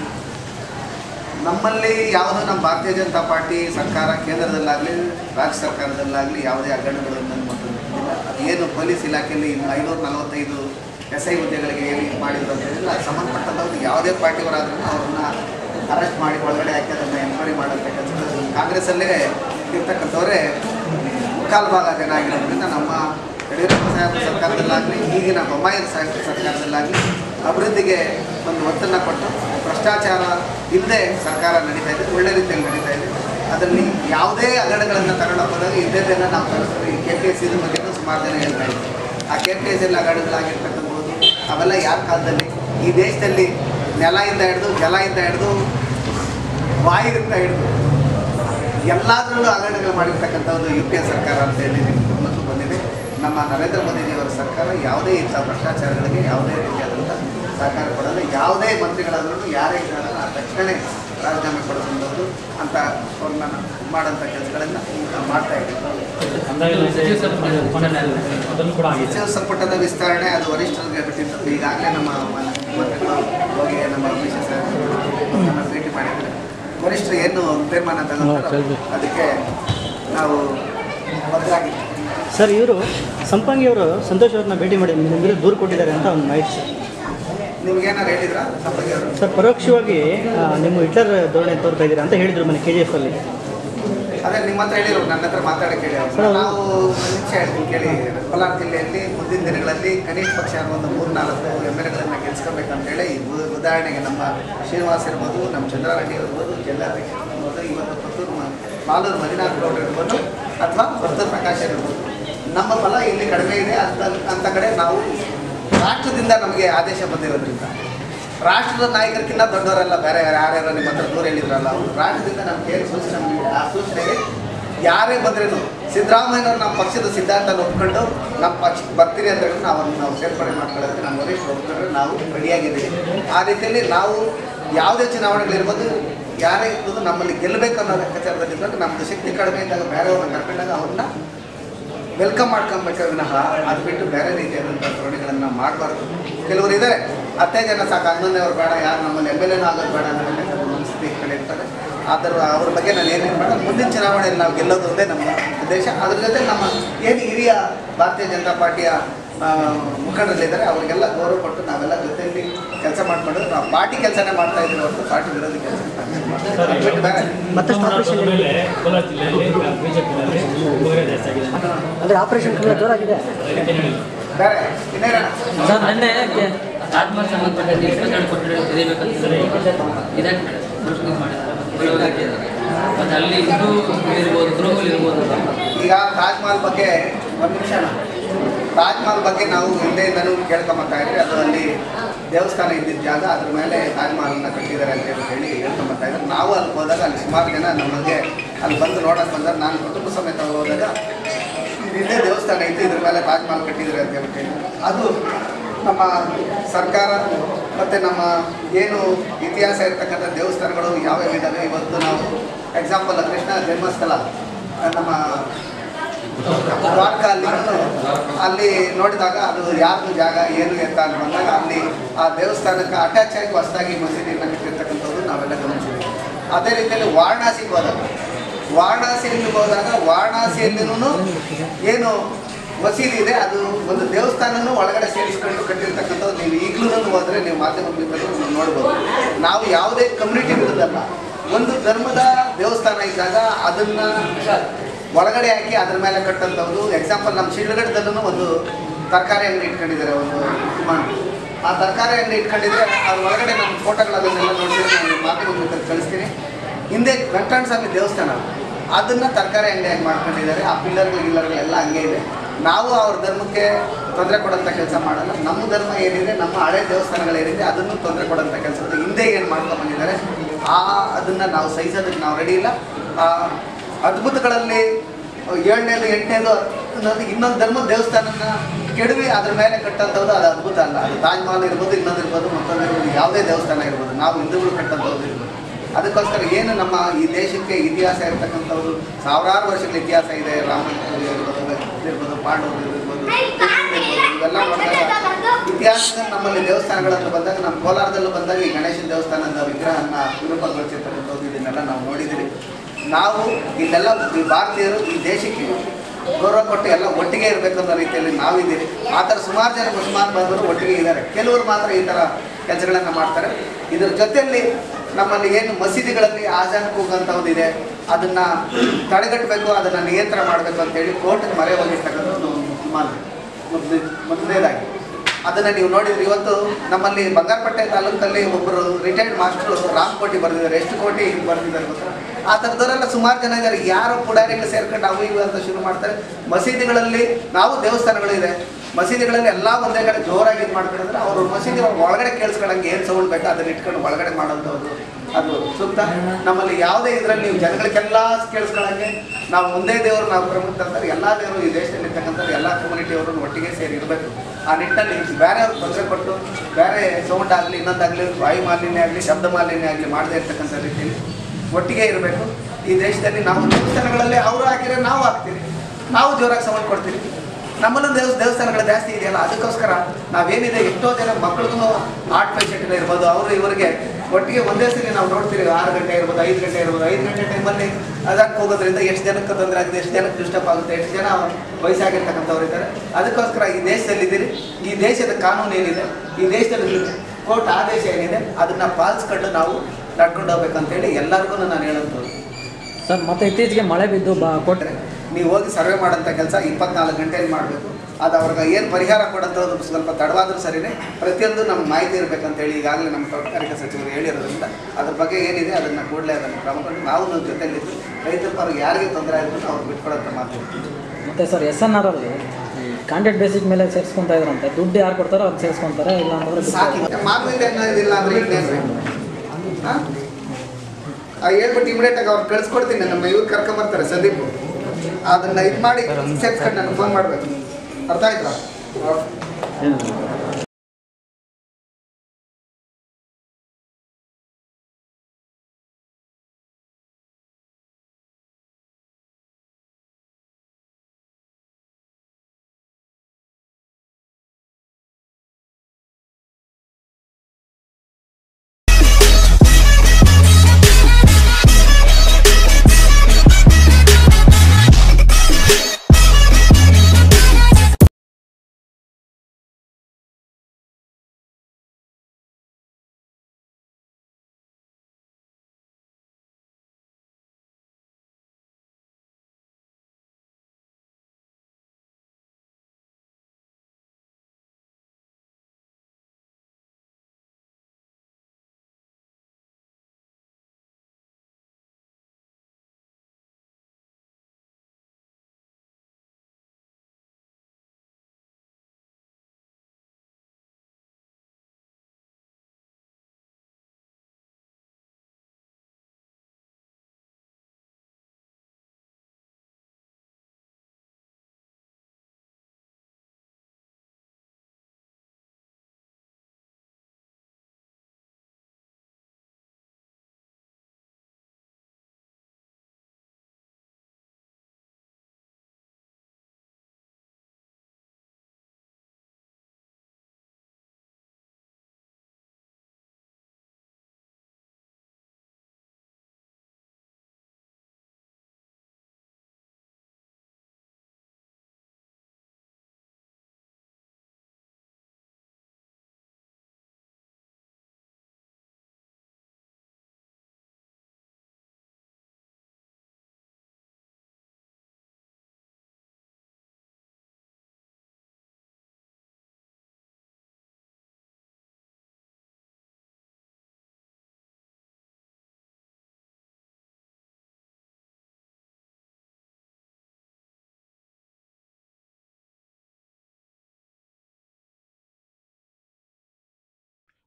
ನಮ್ಮಲ್ಲಿ ಯಾವುದು ನಮ್ಮ ಭಾರತೀಯ ಜನತಾ ಪಾರ್ಟಿ ಸರ್ಕಾರ ಕೇಂದ್ರದಲ್ಲಾಗಲಿ ರಾಜ್ಯ ಸರ್ಕಾರದಲ್ಲಾಗಲಿ ಯಾವುದೇ ಹಗರಣಗಳನ್ನು ಮತ್ತು ನಡೆದಿಲ್ಲ ಅದು ಏನು ಪೊಲೀಸ್ ಇಲಾಖೆಯಲ್ಲಿ ಇನ್ನು ಐನೂರ ನಲವತ್ತೈದು ಎಸ್ ಐ ಹುದ್ದೆಗಳಿಗೆ ಏನು ಇದು ಮಾಡಿದ್ರು ಅಂತ ಹೇಳಿದ್ರೆ ಅದು ಸಂಬಂಧಪಟ್ಟಂಥವ್ರು ಯಾವುದೇ ಪಾರ್ಟಿಯವರಾದ್ರೂ ಅವ್ರನ್ನ ಅರೆಸ್ಟ್ ಮಾಡಿ ಒಳಗಡೆ ಹಾಕಿ ಅದನ್ನು ಎನ್ಕ್ವೈರಿ ಮಾಡೋಂಥ ಕೆಲಸ ಕಾಂಗ್ರೆಸ್ಸಲ್ಲೇ ಇರ್ತಕ್ಕಂಥವರೇ ಮುಕ್ಕಾಲು ಭಾಗ ಜನ ಆಗಿರೋದ್ರಿಂದ ನಮ್ಮ ಯಡಿಯೂರಪ್ಪ ಸಾಹೇಬ್ ಸರ್ಕಾರದಲ್ಲಾಗಲಿ ಈಗಿನ ಬೊಮ್ಮಾಯಿ ಸಾಹೇಬ್ ಸರ್ಕಾರದಲ್ಲಾಗಲಿ ಅಭಿವೃದ್ಧಿಗೆ ಒಂದು ಒತ್ತನ್ನು ಕೊಟ್ಟು ಭ್ರಷ್ಟಾಚಾರ ಇಲ್ಲದೆ ಸರ್ಕಾರ ನಡೀತಾ ಇದೆ ಒಳ್ಳೆ ರೀತಿಯಲ್ಲಿ ನಡೀತಾ ಇದೆ ಅದರಲ್ಲಿ ಯಾವುದೇ ಹಗರಣಗಳನ್ನು ತಗೊಂಡು ಹೋದಾಗ ಇದ್ದದ್ದನ್ನು ನಾವು ತರಿಸ್ತೀವಿ ಕೆ ಪಿ ಎಸ್ ಇದ್ರ ಬಗ್ಗೆನೂ ಸುಮಾರು ಜನ ಹೇಳ್ತಾ ಇದ್ದಾರೆ ಆ ಕೆ ಪಿ ಎಸ್ ಎಲ್ಲ ಹಗರಣಗಳಾಗಿರ್ತಕ್ಕಂಥದ್ದು ಅವೆಲ್ಲ ಯಾರ ಕಾಲದಲ್ಲಿ ಈ ದೇಶದಲ್ಲಿ ನೆಲದಿಂದ ಹಿಡಿದು ಜಲದಿಂದ ಹಿಡಿದು ವಾಯುದಿಂದ ಹಿಡಿದು ಎಲ್ಲದರಲ್ಲೂ ಹಗರಣಗಳು ಮಾಡಿರ್ತಕ್ಕಂಥ ಒಂದು ಯು ಪಿ ಎ ಸರ್ಕಾರ ಅಂತ ಹೇಳಿ ಗಮನಕ್ಕೆ ಬಂದಿದೆ ನಮ್ಮ ನರೇಂದ್ರ ಮೋದಿಜಿಯವರ ಸರ್ಕಾರ ಯಾವುದೇ ಇಂಥ ಭ್ರಷ್ಟಾಚಾರಗಳಿಗೆ ಯಾವುದೇ ರೀತಿಯಾದಂಥ ಸಹಕಾರ ಕೊಡಲ್ಲ ಯಾವುದೇ ಮಂತ್ರಿಗಳಾದ್ರೂ ಯಾರೇ ಇದ್ದಾರೋ ಆ ತಕ್ಷಣ ರಾಜೀನಾಮೆ ಕೊಡೋದು ಅಂತ ಅವ್ರನ್ನ ಮಾಡೋಂಥ ಕೆಲಸಗಳನ್ನು ನಾವು ಮಾಡ್ತಾ ಇದ್ದೀವಿ ಕಂದಾಯ ಸಚಿವ ಸಂಪುಟ ವಿಸ್ತರಣೆ ಆಗಿದೆ. ಅದನ್ನು ಕೂಡ ಆಗಿದೆ ಸಚಿವ ಸಂಪುಟದ ವಿಸ್ತರಣೆ ಅದು ವರಿಷ್ಠರಿಗೆ ಬಿಟ್ಟಿದ್ದು ಈಗಾಗಲೇ ನಮ್ಮ ಮ- ಮಂತ್ರಿಗಳು ಹೋಗಿ ನಮ್ಮ ಅಮಿತ್ ಶಾ ನಮ್ಮ ಭೇಟಿ ಮಾಡಿದ್ದಾರೆ ವರಿಷ್ಠರು ಏನು ತೀರ್ಮಾನ ತಗೊಂಡು ಅದಕ್ಕೆ ನಾವು ಬದ್ಧರಾಗಿದ್ದೀವಿ ಸರ್ ಇವರು ಸಂಪಂಗಿ ಅವರು ಸಂತೋಷ್ ಅವ್ರನ್ನ ಭೇಟಿ ಮಾಡಿ ನಿಮ್ಮ ವಿರುದ್ಧ ದೂರು ಕೊಟ್ಟಿದ್ದಾರೆ ಅಂತ ಒಂದು ಮಾಹಿತಿ ಸರ್ ನಿಮ್ಗೇನಾರು ಹೇಳಿದ್ರಾ ಸಂಪಂಗಿ ಅವರು ಸರ್ ಪರೋಕ್ಷವಾಗಿ ಆ, ನಿಮ್ಮ ಹಿಟ್ಲರ್ ಧೋರಣೆ ತೋರ್ತಾ ಇದ್ದೀರಾ ಅಂತ ಹೇಳಿದ್ರು ಮನೆ ಕೆ ಜಿ ಎಫ್ ಅಲ್ಲಿ ಅದೇ ನಿಮ್ಮ ಹತ್ರ ಹೇಳಿರೋ ನನ್ನ ಹತ್ರ ಮಾತಾಡಕ್ಕೆ ಹೇಳಿ ಅವ್ರು. ಹೌದು. ನಾವು ಒಂದು ನಿಮಿಷ ಹೇಳ್ತೀನಿ ಕೇಳಿ ಕೋಲಾರ ಜಿಲ್ಲೆಯಲ್ಲಿ ಮುಂದಿನ ದಿನಗಳಲ್ಲಿ ಕನಿಷ್ಠ ಪಕ್ಷ ಒಂದು ಮೂರು ನಾಲ್ಕು ಎಮ್ ಎಲ್ ಎಗಳನ್ನು ಗೆಲ್ಸ್ಕೊಬೇಕಂತೇಳಿ ಉ- ಉದಾಹರಣೆಗೆ ನಮ್ಮ ಶ್ರೀನಿವಾಸ್ ಇರ್ಬೋದು ನಮ್ಮ ಚಂದ್ರಾರೆಡ್ಡಿ ಇರ್ಬೋದು ಜಿಲ್ಲಾಧ್ಯಕ್ಷ ಇರ್ಬೋದು ಇವತ್ತು ಪುತ್ತೂರು ಮ- ಮಾಲೂರು ಮದಿನಾಥ್ ಗೌಡ್ರು ಇರ್ಬೋದು ಅಥವಾ ಪುತ್ತೂರು ಪ್ರಕಾಶ್ ಇರ್ಬೋದು ನಮ್ಮ ಫಲ ಇಲ್ಲಿ ಕಡಿಮೆ ಇದೆ ಅಂತ ಅಂತ ಕಡೆ ನಾವು ರಾಷ್ಟ್ರದಿಂದ ನಮಗೆ ಆದೇಶ ಬಂದಿರೋದ್ರಿಂದ ರಾಷ್ಟ್ರದ ನಾಯಕರಿಗಿಂತ ದೊಡ್ಡವರೆಲ್ಲ ಬೇರೆ ಯಾರ್ಯಾರು ನಿಮ್ಮ ಹತ್ರ ದೂರ ಹೇಳಿದ್ರಲ್ಲ ಅವರು ರಾಷ್ಟ್ರದಿಂದ ನಮ್ಗೆ ಏನು ಸೂಚನೆ ಬಂದಿದೆ ಆ ಸೂಚನೆಗೆ ಯಾರೇ ಬಂದ್ರೇನು ಸಿದ್ದರಾಮಯ್ಯನವ್ರು ನಮ್ಮ ಪಕ್ಷದ ಸಿದ್ಧಾಂತ ಒಪ್ಕೊಂಡು ನಮ್ಮ ಪಕ್ಷಕ್ಕೆ ಬರ್ತೀರಿ ಅಂತ ಹೇಳಿ ನಾವು ನಾವು ಸೇರ್ಪಡೆ ಮಾಡ್ಕೊಳ್ಳೋದಕ್ಕೆ ನಮ್ಮ ವರಿಷ್ಠರು ಒಪ್ಕೊಂಡ್ರೆ ನಾವು ರೆಡಿಯಾಗಿದ್ದೀವಿ ಆ ರೀತಿಯಲ್ಲಿ ನಾವು ಯಾವುದೇ ಚುನಾವಣೆಗಳಿರ್ಬೋದು ಯಾರೇ ಇರ್ಬೋದು ನಮ್ಮಲ್ಲಿ ಗೆಲ್ಲಬೇಕು ಅನ್ನೋ ಲೆಕ್ಕಾಚಾರದಲ್ಲಿದ್ದಾಗ ನಮ್ಮದು ಶಕ್ತಿ ಕಡಿಮೆ ಇದ್ದಾಗ ಬೇರೆಯವ್ರನ್ನ ಕರ್ಕೊಂಡಾಗ ಅವ್ರನ್ನ ವೆಲ್ಕಮ್ ಮಾಡ್ಕೊಬೇಕು ವಿನಃ ಅದು ಬಿಟ್ಟು ಬೇರೆ ರೀತಿಯಾದಂಥ ಧೋರಣೆಗಳನ್ನು ಮಾಡಬಾರ್ದು ಕೆಲವರು ಇದ್ದಾರೆ ಹತ್ತೇ ಜನ ಸಾಕು ಹನ್ನೊಂದೇ ಅವ್ರು ಬೇಡ ಯಾರು ನಮ್ಮಲ್ಲಿ ಎಮ್ ಎಲ್ ಎನೂ ಆಗೋದು ಬೇಡ ಅನ್ನೋ ಮನಸ್ಥಿತಿ ಕಡೆ ಇರ್ತಾರೆ ಆದರೂ ಅವ್ರ ಬಗ್ಗೆ ನಾನು ಏನೇನು ಬೇಡ ಮುಂದಿನ ಚುನಾವಣೆಯಲ್ಲಿ ನಾವು ಗೆಲ್ಲೋದು ಒಂದೇ ನಮ್ಮ ಉದ್ದೇಶ ಅದ್ರ ಜೊತೆ ನಮ್ಮ ಏನು ಹಿರಿಯ ಭಾರತೀಯ ಜನತಾ ಪಾರ್ಟಿಯ ಆ, ಮುಖಂಡರಿದ್ದಾರೆ ಅವರಿಗೆಲ್ಲ ಗೌರವ ಕೊಟ್ಟು ನಾವೆಲ್ಲ ಜೊತೆಯಲ್ಲಿ ಕೆಲಸ ಮಾಡ್ಕೊಂಡು ನಾವು ಪಾರ್ಟಿ ಕೆಲಸನೇ ಮಾಡ್ತಾ ಇದ್ದೀವಿ ಹೊರತು ಪಾರ್ಟಿ ವಿರೋಧಿ ಕೆಲಸ ಅದು ಬಿಟ್ಟು ಬೇರೆ ಮತ್ತಷ್ಟು ಆಪರೇಷನ್ ಮೇಲೆ ಕೋಲಾರ ಜಿಲ್ಲೆಯಲ್ಲಿ ಬಿಜೆಪಿನಲ್ಲಿ ಉಪಗ್ರಹ ಜಾಸ್ತಿ ಆಗಿದೆ ಅಂದರೆ ಆಪರೇಷನ್ ಕಮ್ಮಿ ಜೋರಾಗಿದೆ ಅದಕ್ಕೆ ಹೇಳಿಲ್ಲ ಬೇರೆ ಇನ್ನೇನ ಸರ್ ನಿನ್ನೆ ಆತ್ಮ ಸಂಬಂಧಪಟ್ಟ ಇಪ್ಪತ್ತೆರಡು ಕೊಠಡಿ ತೆರೀಬೇಕಂತ ಇದಕ್ಕೆ ಮಾಡಿದ್ದಾರೆ ಮತ್ತು ಅಲ್ಲಿ ಇದು ಇರ್ಬೋದು ಗೃಹಗಳು ಇರ್ಬೋದು ಈಗ ತಾಜ್ ಮಹಲ್ ಬಗ್ಗೆ ಒಂದು ನಿಮಿಷ ತಾಜ್ ಮಹಲ್ ಬಗ್ಗೆ ನಾವು ಹಿಂದೆಯಿಂದನೂ ಕೇಳ್ಕೊಂಬತ್ತಾ ಇದ್ವಿ ಅದು ಅಲ್ಲಿ ದೇವಸ್ಥಾನ ಇದ್ದಿದ್ದ ಜಾಗ ಅದ್ರ ಮೇಲೆ ತಾಜ್ ಮಹಲ್ನ ಕಟ್ಟಿದ್ದಾರೆ ಅಂತ ಹೇಳಿ ಹೇಳಿ ಹೇಳ್ಕೊಂಬತ್ತಾ ಇದ್ದಾರೆ ನಾವು ಅಲ್ಲಿ ಹೋದಾಗ ಅಲ್ಲಿ ಸುಮಾರು ಜನ ನಮಗೆ ಅಲ್ಲಿ ಬಂದು ನೋಡೋಕೆ ಬಂದಾಗ ನಾನು ಕುಟುಂಬ ಸಮೇತ ಹೋದಾಗ ಇದೇ ದೇವಸ್ಥಾನ ಇತ್ತು ಇದ್ರ ಮೇಲೆ ತಾಜ್ ಮಹಲ್ ಕಟ್ಟಿದ್ದಾರೆ ಅಂತ ಹೇಳ್ಬಿಟ್ಟು ಅದು ನಮ್ಮ ಸರ್ಕಾರ ಮತ್ತು ನಮ್ಮ ಏನು ಇತಿಹಾಸ ಇರ್ತಕ್ಕಂಥ ದೇವಸ್ಥಾನಗಳು ಯಾವ್ಯಾವ ಇದ್ದಾವೆ ಇವತ್ತು ನಾವು ಎಕ್ಸಾಂಪಲ್ ಕೃಷ್ಣ ಜನ್ಮಸ್ಥಳ ನಮ್ಮ ದ್ವಾರಕಾ ಅಲ್ಲಿ ಅಲ್ಲಿ ನೋಡಿದಾಗ ಅದು ಯಾರ್ದು ಜಾಗ ಏನು ಅಂತ ಅಂತ ಬಂದಾಗ ಅಲ್ಲಿ ಆ ದೇವಸ್ಥಾನಕ್ಕೆ ಅಟ್ಯಾಚ್ ಆಗಿ ಹೊಸದಾಗಿ ಮಸೀದಿಯನ್ನು ಕಟ್ಟಿರ್ತಕ್ಕಂಥದ್ದು ನಾವೆಲ್ಲ ಗಮನಿಸಿದ್ದೀವಿ ಅದೇ ರೀತಿಯಲ್ಲಿ ವಾರಣಾಸಿಗೆ ಹೋದಾಗ ವಾರಣಾಸಿಯಲ್ಲಿ ಹೋದಾಗ ವಾರಣಾಸಿಯಲ್ಲಿನೂ ಏನು ಮಸೀದಿ ಇದೆ ಅದು ಒಂದು ದೇವಸ್ಥಾನನೂ ಒಳಗಡೆ ಸೇರಿಸ್ಕೊಂಡು ಕಟ್ಟಿರ್ತಕ್ಕಂಥದ್ದು ನೀವು ಈಗಲೂ ಹೋದರೆ ನೀವು ಮಾಧ್ಯಮ ನೀವು ನೋಡ್ಬೋದು ನಾವು ಯಾವುದೇ ಕಮ್ಯುನಿಟಿ ವಿರುದ್ಧಲ್ಲ ಒಂದು ಧರ್ಮದ ದೇವಸ್ಥಾನ ಇದ್ದಾಗ ಅದನ್ನ ಒಳಗಡೆ ಹಾಕಿ ಅದ್ರ ಮೇಲೆ ಕಟ್ಟಂಥದ್ದು ಎಕ್ಸಾಂಪಲ್ ನಮ್ಮ ಶಿಡ್ಲಘಟ್ಟದಲ್ಲೂ ಒಂದು ತರಕಾರಿ ಅಂಗಡಿ ಇಟ್ಕೊಂಡಿದ್ದಾರೆ ಒಂದು ಮಾಡಿ ಆ ತರಕಾರಿ ಅಂಗಡಿ ಇಟ್ಕೊಂಡಿದ್ರೆ ಅದ್ರ ಒಳಗಡೆ ನಮ್ಮ ಫೋಟೋಗಳು ಅದನ್ನೆಲ್ಲ ನೋಡಿದ್ರೆ ನಾನು ಮಾಧ್ಯಮ ಮಿತ್ರರಿಗೆ ಕಳಿಸ್ತೀನಿ ಹಿಂದೆ ವೆಂಕಟರಮಣ ಸ್ವಾಮಿ ದೇವಸ್ಥಾನ ಅದನ್ನ ತರಕಾರಿ ಅಂಗಡಿಯಾಗಿ ಮಾಡ್ಕೊಂಡಿದ್ದಾರೆ ಆ ಪಿಲ್ಲರ್ಗಳು ಗಿಲ್ಲರ್ಗಳೆಲ್ಲ ಹಂಗೆ ಇದೆ ನಾವು ಅವ್ರ ಧರ್ಮಕ್ಕೆ ತೊಂದರೆ ಕೊಡೋಂಥ ಕೆಲಸ ಮಾಡಲ್ಲ ನಮ್ಮ ಧರ್ಮ ಏನಿದೆ ನಮ್ಮ ಹಳೆ ದೇವಸ್ಥಾನಗಳೇನಿದೆ ಅದನ್ನು ತೊಂದರೆ ಕೊಡೋಂಥ ಕೆಲಸ ಹಿಂದೆ ಏನು ಮಾಡ್ಕೊಂಡು ಬಂದಿದ್ದಾರೆ ಆ ಅದನ್ನು ನಾವು ಸಹಿಸೋದಕ್ಕೆ ನಾವು ರೆಡಿ ಇಲ್ಲ ಆ ಅದ್ಭುತಗಳಲ್ಲಿ ಏಳನೇದು ಎಂಟನೇದು ಅನ್ನೋದು ಇನ್ನೊಂದು ಧರ್ಮದ ದೇವಸ್ಥಾನನ ಕೆಡವಿ ಅದ್ರ ಮೇಲೆ ಕಟ್ಟಂಥದ್ದು ಅದು ಅದ್ಭುತ ಅಲ್ಲ ಅದು ತಾಜ್ ಮಹಲ್ ಇರ್ಬೋದು ಇನ್ನೊಂದು ಇರ್ಬೋದು ಮತ್ತೊಂದು ಇರ್ಬೋದು ಯಾವುದೇ ದೇವಸ್ಥಾನ ಇರ್ಬೋದು ನಾವು ಹಿಂದೂಗಳು ಕಟ್ಟಂಥದ್ದು ಇರ್ಬೋದು ಅದಕ್ಕೋಸ್ಕರ ಏನು ನಮ್ಮ ಈ ದೇಶಕ್ಕೆ ಇತಿಹಾಸ ಇರತಕ್ಕಂಥವ್ರು ಸಾವಿರಾರು ವರ್ಷಗಳ ಇತಿಹಾಸ ಇದೆ ರಾಮಚಂದ್ರ ಇರ್ಬೋದು ಇರ್ಬೋದು ಪಾಂಡವರು ಇರ್ಬೋದು ಇವೆಲ್ಲ ನೋಡಿದಾಗ ಇತಿಹಾಸದಲ್ಲಿ ನಮ್ಮಲ್ಲಿ ದೇವಸ್ಥಾನಗಳನ್ನು ಬಂದಾಗ ನಮ್ಮ ಕೋಲಾರದಲ್ಲೂ ಬಂದಾಗ ಈ ಗಣೇಶನ ದೇವಸ್ಥಾನದ ವಿಗ್ರಹನ ವಿರೂಪಗೊಳಿಸಿರ್ತಕ್ಕಂಥದ್ದು ಇದನ್ನೆಲ್ಲ ನಾವು ನೋಡಿದ್ದೀವಿ ನಾವು ಇಲ್ಲೆಲ್ಲ ಈ ಭಾರತೀಯರು ಈ ದೇಶಕ್ಕೆ ಗೌರವ ಕೊಟ್ಟು ಎಲ್ಲ ಒಟ್ಟಿಗೆ ಇರಬೇಕು ಅನ್ನೋ ರೀತಿಯಲ್ಲಿ ನಾವಿದ್ದೀವಿ ಆ ಥರ ಸುಮಾರು ಜನ ಮುಸ್ಲ್ಮಾನ್ ಬಂದರು ಒಟ್ಟಿಗೆ ಇದ್ದಾರೆ ಕೆಲವರು ಮಾತ್ರ ಈ ಥರ ಕೆಲಸಗಳನ್ನು ಮಾಡ್ತಾರೆ ಇದರ ಜೊತೆಯಲ್ಲಿ ನಮ್ಮಲ್ಲಿ ಏನು ಮಸೀದಿಗಳಲ್ಲಿ ಆಜಾನ್ ಕೂಗಂಥದ್ದು ಇದೆ ಅದನ್ನು ತಡೆಗಟ್ಟಬೇಕು ಅದನ್ನು ನಿಯಂತ್ರಣ ಮಾಡಬೇಕು ಅಂತೇಳಿ ಕೋರ್ಟ್ಗೆ ಮೊರೆ ಹೋಗಿರ್ತಕ್ಕಂಥದ್ದು ಮುಸ್ಲ್ಮಾನ್ ಮೊದಲೇ ಮೊದಲನೇದಾಗಿ ಅದನ್ನು ನೀವು ನೋಡಿದ್ರಿ ಇವತ್ತು ನಮ್ಮಲ್ಲಿ ಬಂಗಾರಪೇಟೆ ತಾಲೂಕಲ್ಲಿ ಒಬ್ಬರು ರಿಟೈರ್ಡ್ ಮಾಸ್ಟರು ರಾಮ್ ಕೋಟಿ ಬರೆದಿದ್ದಾರೆ ಎಷ್ಟು ಕೋಟಿ ಬರೆದಿದ್ದಾರೆ ಗೊತ್ತಾ ಆ ಥರದವರೆಲ್ಲ ಸುಮಾರು ಜನ ಇದ್ದಾರೆ ಯಾರು ಪುಡಾರಿಗಳು ಸೇರ್ಕೊಂಡು ಅವು ಇವು ಅಂತ ಶುರು ಮಾಡ್ತಾರೆ ಮಸೀದಿಗಳಲ್ಲಿ ನಾವು ದೇವಸ್ಥಾನಗಳು ಇದೆ ಮಸೀದಿಗಳಲ್ಲಿ ಎಲ್ಲ ಒಂದೇ ಕಡೆ ಜೋರಾಗಿ ಇದು ಮಾಡ್ಕೊಂಡಿದ್ರೆ ಅವರು ಮಸೀದಿ ಒಳಗಡೆ ಕೇಳಿಸ್ಕೊಳಂಗೆ ಏನು ಸೌಂಡ್ ಬೇಕೋ ಅದನ್ನ ಇಟ್ಕೊಂಡು ಒಳಗಡೆ ಮಾಡೋಂಥದ್ದು ಅದು ಸೂಕ್ತ ನಮ್ಮಲ್ಲಿ ಯಾವುದೇ ಇದರಲ್ಲಿ ನೀವು ಜನಗಳಿಗೆಲ್ಲ ಕೇಳಿಸ್ಕೊಳಂಗೆ ನಾವು ಒಂದೇ ದೇವರು ನಾವು ಪ್ರಮುಖ ಅಂತಾರೆ ಎಲ್ಲ ದೇವರು ಈ ದೇಶದಲ್ಲಿ ಇರ್ತಕ್ಕಂಥ ಎಲ್ಲ ಕಮ್ಯುನಿಟಿಯವರು ಒಟ್ಟಿಗೆ ಸೇರಿ ಇರಬೇಕು ಆ ನಿಟ್ಟಲ್ಲಿ ಬೇರೆಯವ್ರಿಗೆ ತೊಂದರೆ ಕೊಟ್ಟು ಬೇರೆ ಸೌಂಡ್ ಆಗಲಿ ಇನ್ನೊಂದಾಗಲಿ ವಾಯು ಮಾಲಿನ್ಯ ಆಗಲಿ ಶಬ್ದ ಮಾಲಿನ್ಯ ಆಗಲಿ ಮಾಡದೇ ಇರ್ತಕ್ಕಂಥ ರೀತಿಯಲ್ಲಿ ಒಟ್ಟಿಗೆ ಇರಬೇಕು ಈ ದೇಶದಲ್ಲಿ ನಾವು ದೇವಸ್ಥಾನಗಳಲ್ಲಿ ಅವರು ಹಾಕಿದ್ರೆ ನಾವು ಹಾಕ್ತೀವಿ ನಾವು ಜೋರಾಗಿ ಸೌಂಡ್ ಕೊಡ್ತೀವಿ ನಮ್ಮಲ್ಲೂ ದೇವಸ್ ದೇವಸ್ಥಾನಗಳು ಜಾಸ್ತಿ ಇದೆಯಲ್ಲ ಅದಕ್ಕೋಸ್ಕರ ನಾವೇನಿದೆ ಎಷ್ಟೋ ಜನ ಮಕ್ಳಿಗೂ ಆರ್ಟ್ ಪೇಷಂಟ್ ಇರ್ಬೋದು ಅವರು ಇವರಿಗೆ ಒಟ್ಟಿಗೆ ಒಂದೇ ಸರಿ ನಾವು ನೋಡ್ತೀವಿ ಆರು ಗಂಟೆ ಇರ್ಬೋದು ಐದು ಗಂಟೆ ಇರ್ಬೋದು ಐದು ಗಂಟೆ ಟೈಮಲ್ಲಿ ಅದಕ್ಕೆ ಹೋಗೋದ್ರಿಂದ ಎಷ್ಟು ಜನಕ್ಕೆ ತೊಂದರೆ ಆಗುತ್ತೆ ಎಷ್ಟು ಜನಕ್ಕೆ ಡಿಸ್ಟರ್ಬ್ ಆಗುತ್ತೆ ಎಷ್ಟು ಜನ ವಯಸ್ಸಾಗಿರ್ತಕ್ಕಂಥವ್ರು ಇದ್ದಾರೆ ಅದಕ್ಕೋಸ್ಕರ ಈ ದೇಶದಲ್ಲಿದ್ದೀರಿ ಈ ದೇಶದ ಕಾನೂನು ಏನಿದೆ ಈ ದೇಶದಲ್ಲಿ ಕೋರ್ಟ್ ಆದೇಶ ಏನಿದೆ ಅದನ್ನು ಪಾಲಿಸ್ಕೊಂಡು ನಾವು ನಡ್ಕೊಂಡು ಹೋಗ್ಬೇಕಂತೇಳಿ ಎಲ್ಲರಿಗೂ ನಾನು ಹೇಳೋದು ಸರ್ ಮತ್ತೆ ಇತ್ತೀಚೆಗೆ ಮಳೆ ಬಿದ್ದು ಬಾ ಕೊಟ್ಟರೆ ನೀವು ಹೋಗಿ ಸರ್ವೆ ಮಾಡೋಂಥ ಕೆಲಸ ಇಪ್ಪತ್ನಾಲ್ಕು ಗಂಟೆಯಲ್ಲಿ ಮಾಡಬೇಕು ಅದು ಅವ್ರಿಗೆ ಏನು ಪರಿಹಾರ ಕೊಡೋಂಥದ್ದು ಸ್ವಲ್ಪ ತಡವಾದರೂ ಸರಿನೇ ಪ್ರತಿಯೊಂದು ನಮ್ಗೆ ಮಾಹಿತಿ ಇರಬೇಕಂತೇಳಿ ಈಗಾಗಲೇ ನಮ್ಮ ತೋಟಗಾರಿಕಾ ಸಚಿವರು ಹೇಳಿರೋದ್ರಿಂದ ಅದ್ರ ಬಗ್ಗೆ ಏನಿದೆ ಅದನ್ನು ಕೂಡಲೇ ಅದನ್ನು ಕ್ರಮ ಕೊಂಡು ನಾವು ನಮ್ಮ ಜೊತೆಲಿದ್ದು ರೈತರ ಪರವಾಗಿ ಯಾರಿಗೆ ತೊಂದರೆ ಆಯಿತು ಅವ್ರು ಬಿಟ್ಕೊಡೋಂಥ ಮಾತು ಮತ್ತೆ ಸರ್ ಎಸ್ ಎನ್ ಆರ್ ಅಲ್ಲಿ ಕಾಂಟ್ರಾಕ್ಟ್ ಬೇಸಿಕ್ ಮೇಲೆ ಸೇರಿಸ್ಕೊಂತ ಇದ್ರಂತೆ ದುಡ್ಡು ಯಾರು ಕೊಡ್ತಾರೋ ಅದು ಸೇರಿಸ್ಕೊಂತಾರೆ ಇಲ್ಲ ಅಂತಂದ್ರೆ ಸಾಕಿ ಮಾನವೀಯತೆ ಅನ್ನೋದಿಲ್ಲ ಅಂದ್ರೆ ಇನ್ನೇನು ಹಾಂ ಹೇಳ್ಬಿಟ್ಟು ಇಮಿಡಿಯೇಟಾಗಿ ಅವ್ರು ಕಳಿಸ್ಕೊಡ್ತೀನಿ ನಮ್ಮ ಇವ್ರು ಕರ್ಕೊಂಬರ್ತಾರೆ ಸಂದೀಪ್ ಅದನ್ನ ಇದು ಮಾಡಿ ಸೇರ್ಸ್ಕೊಂಡು ನನಗೆ ಫೋನ್ ಮಾಡಬೇಕು ಅರ್ಥ ಆಯ್ತಾ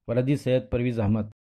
ವರದಿ ಸೈಯದ್ ಪರ್ವೀಜ್ ಅಹಮದ್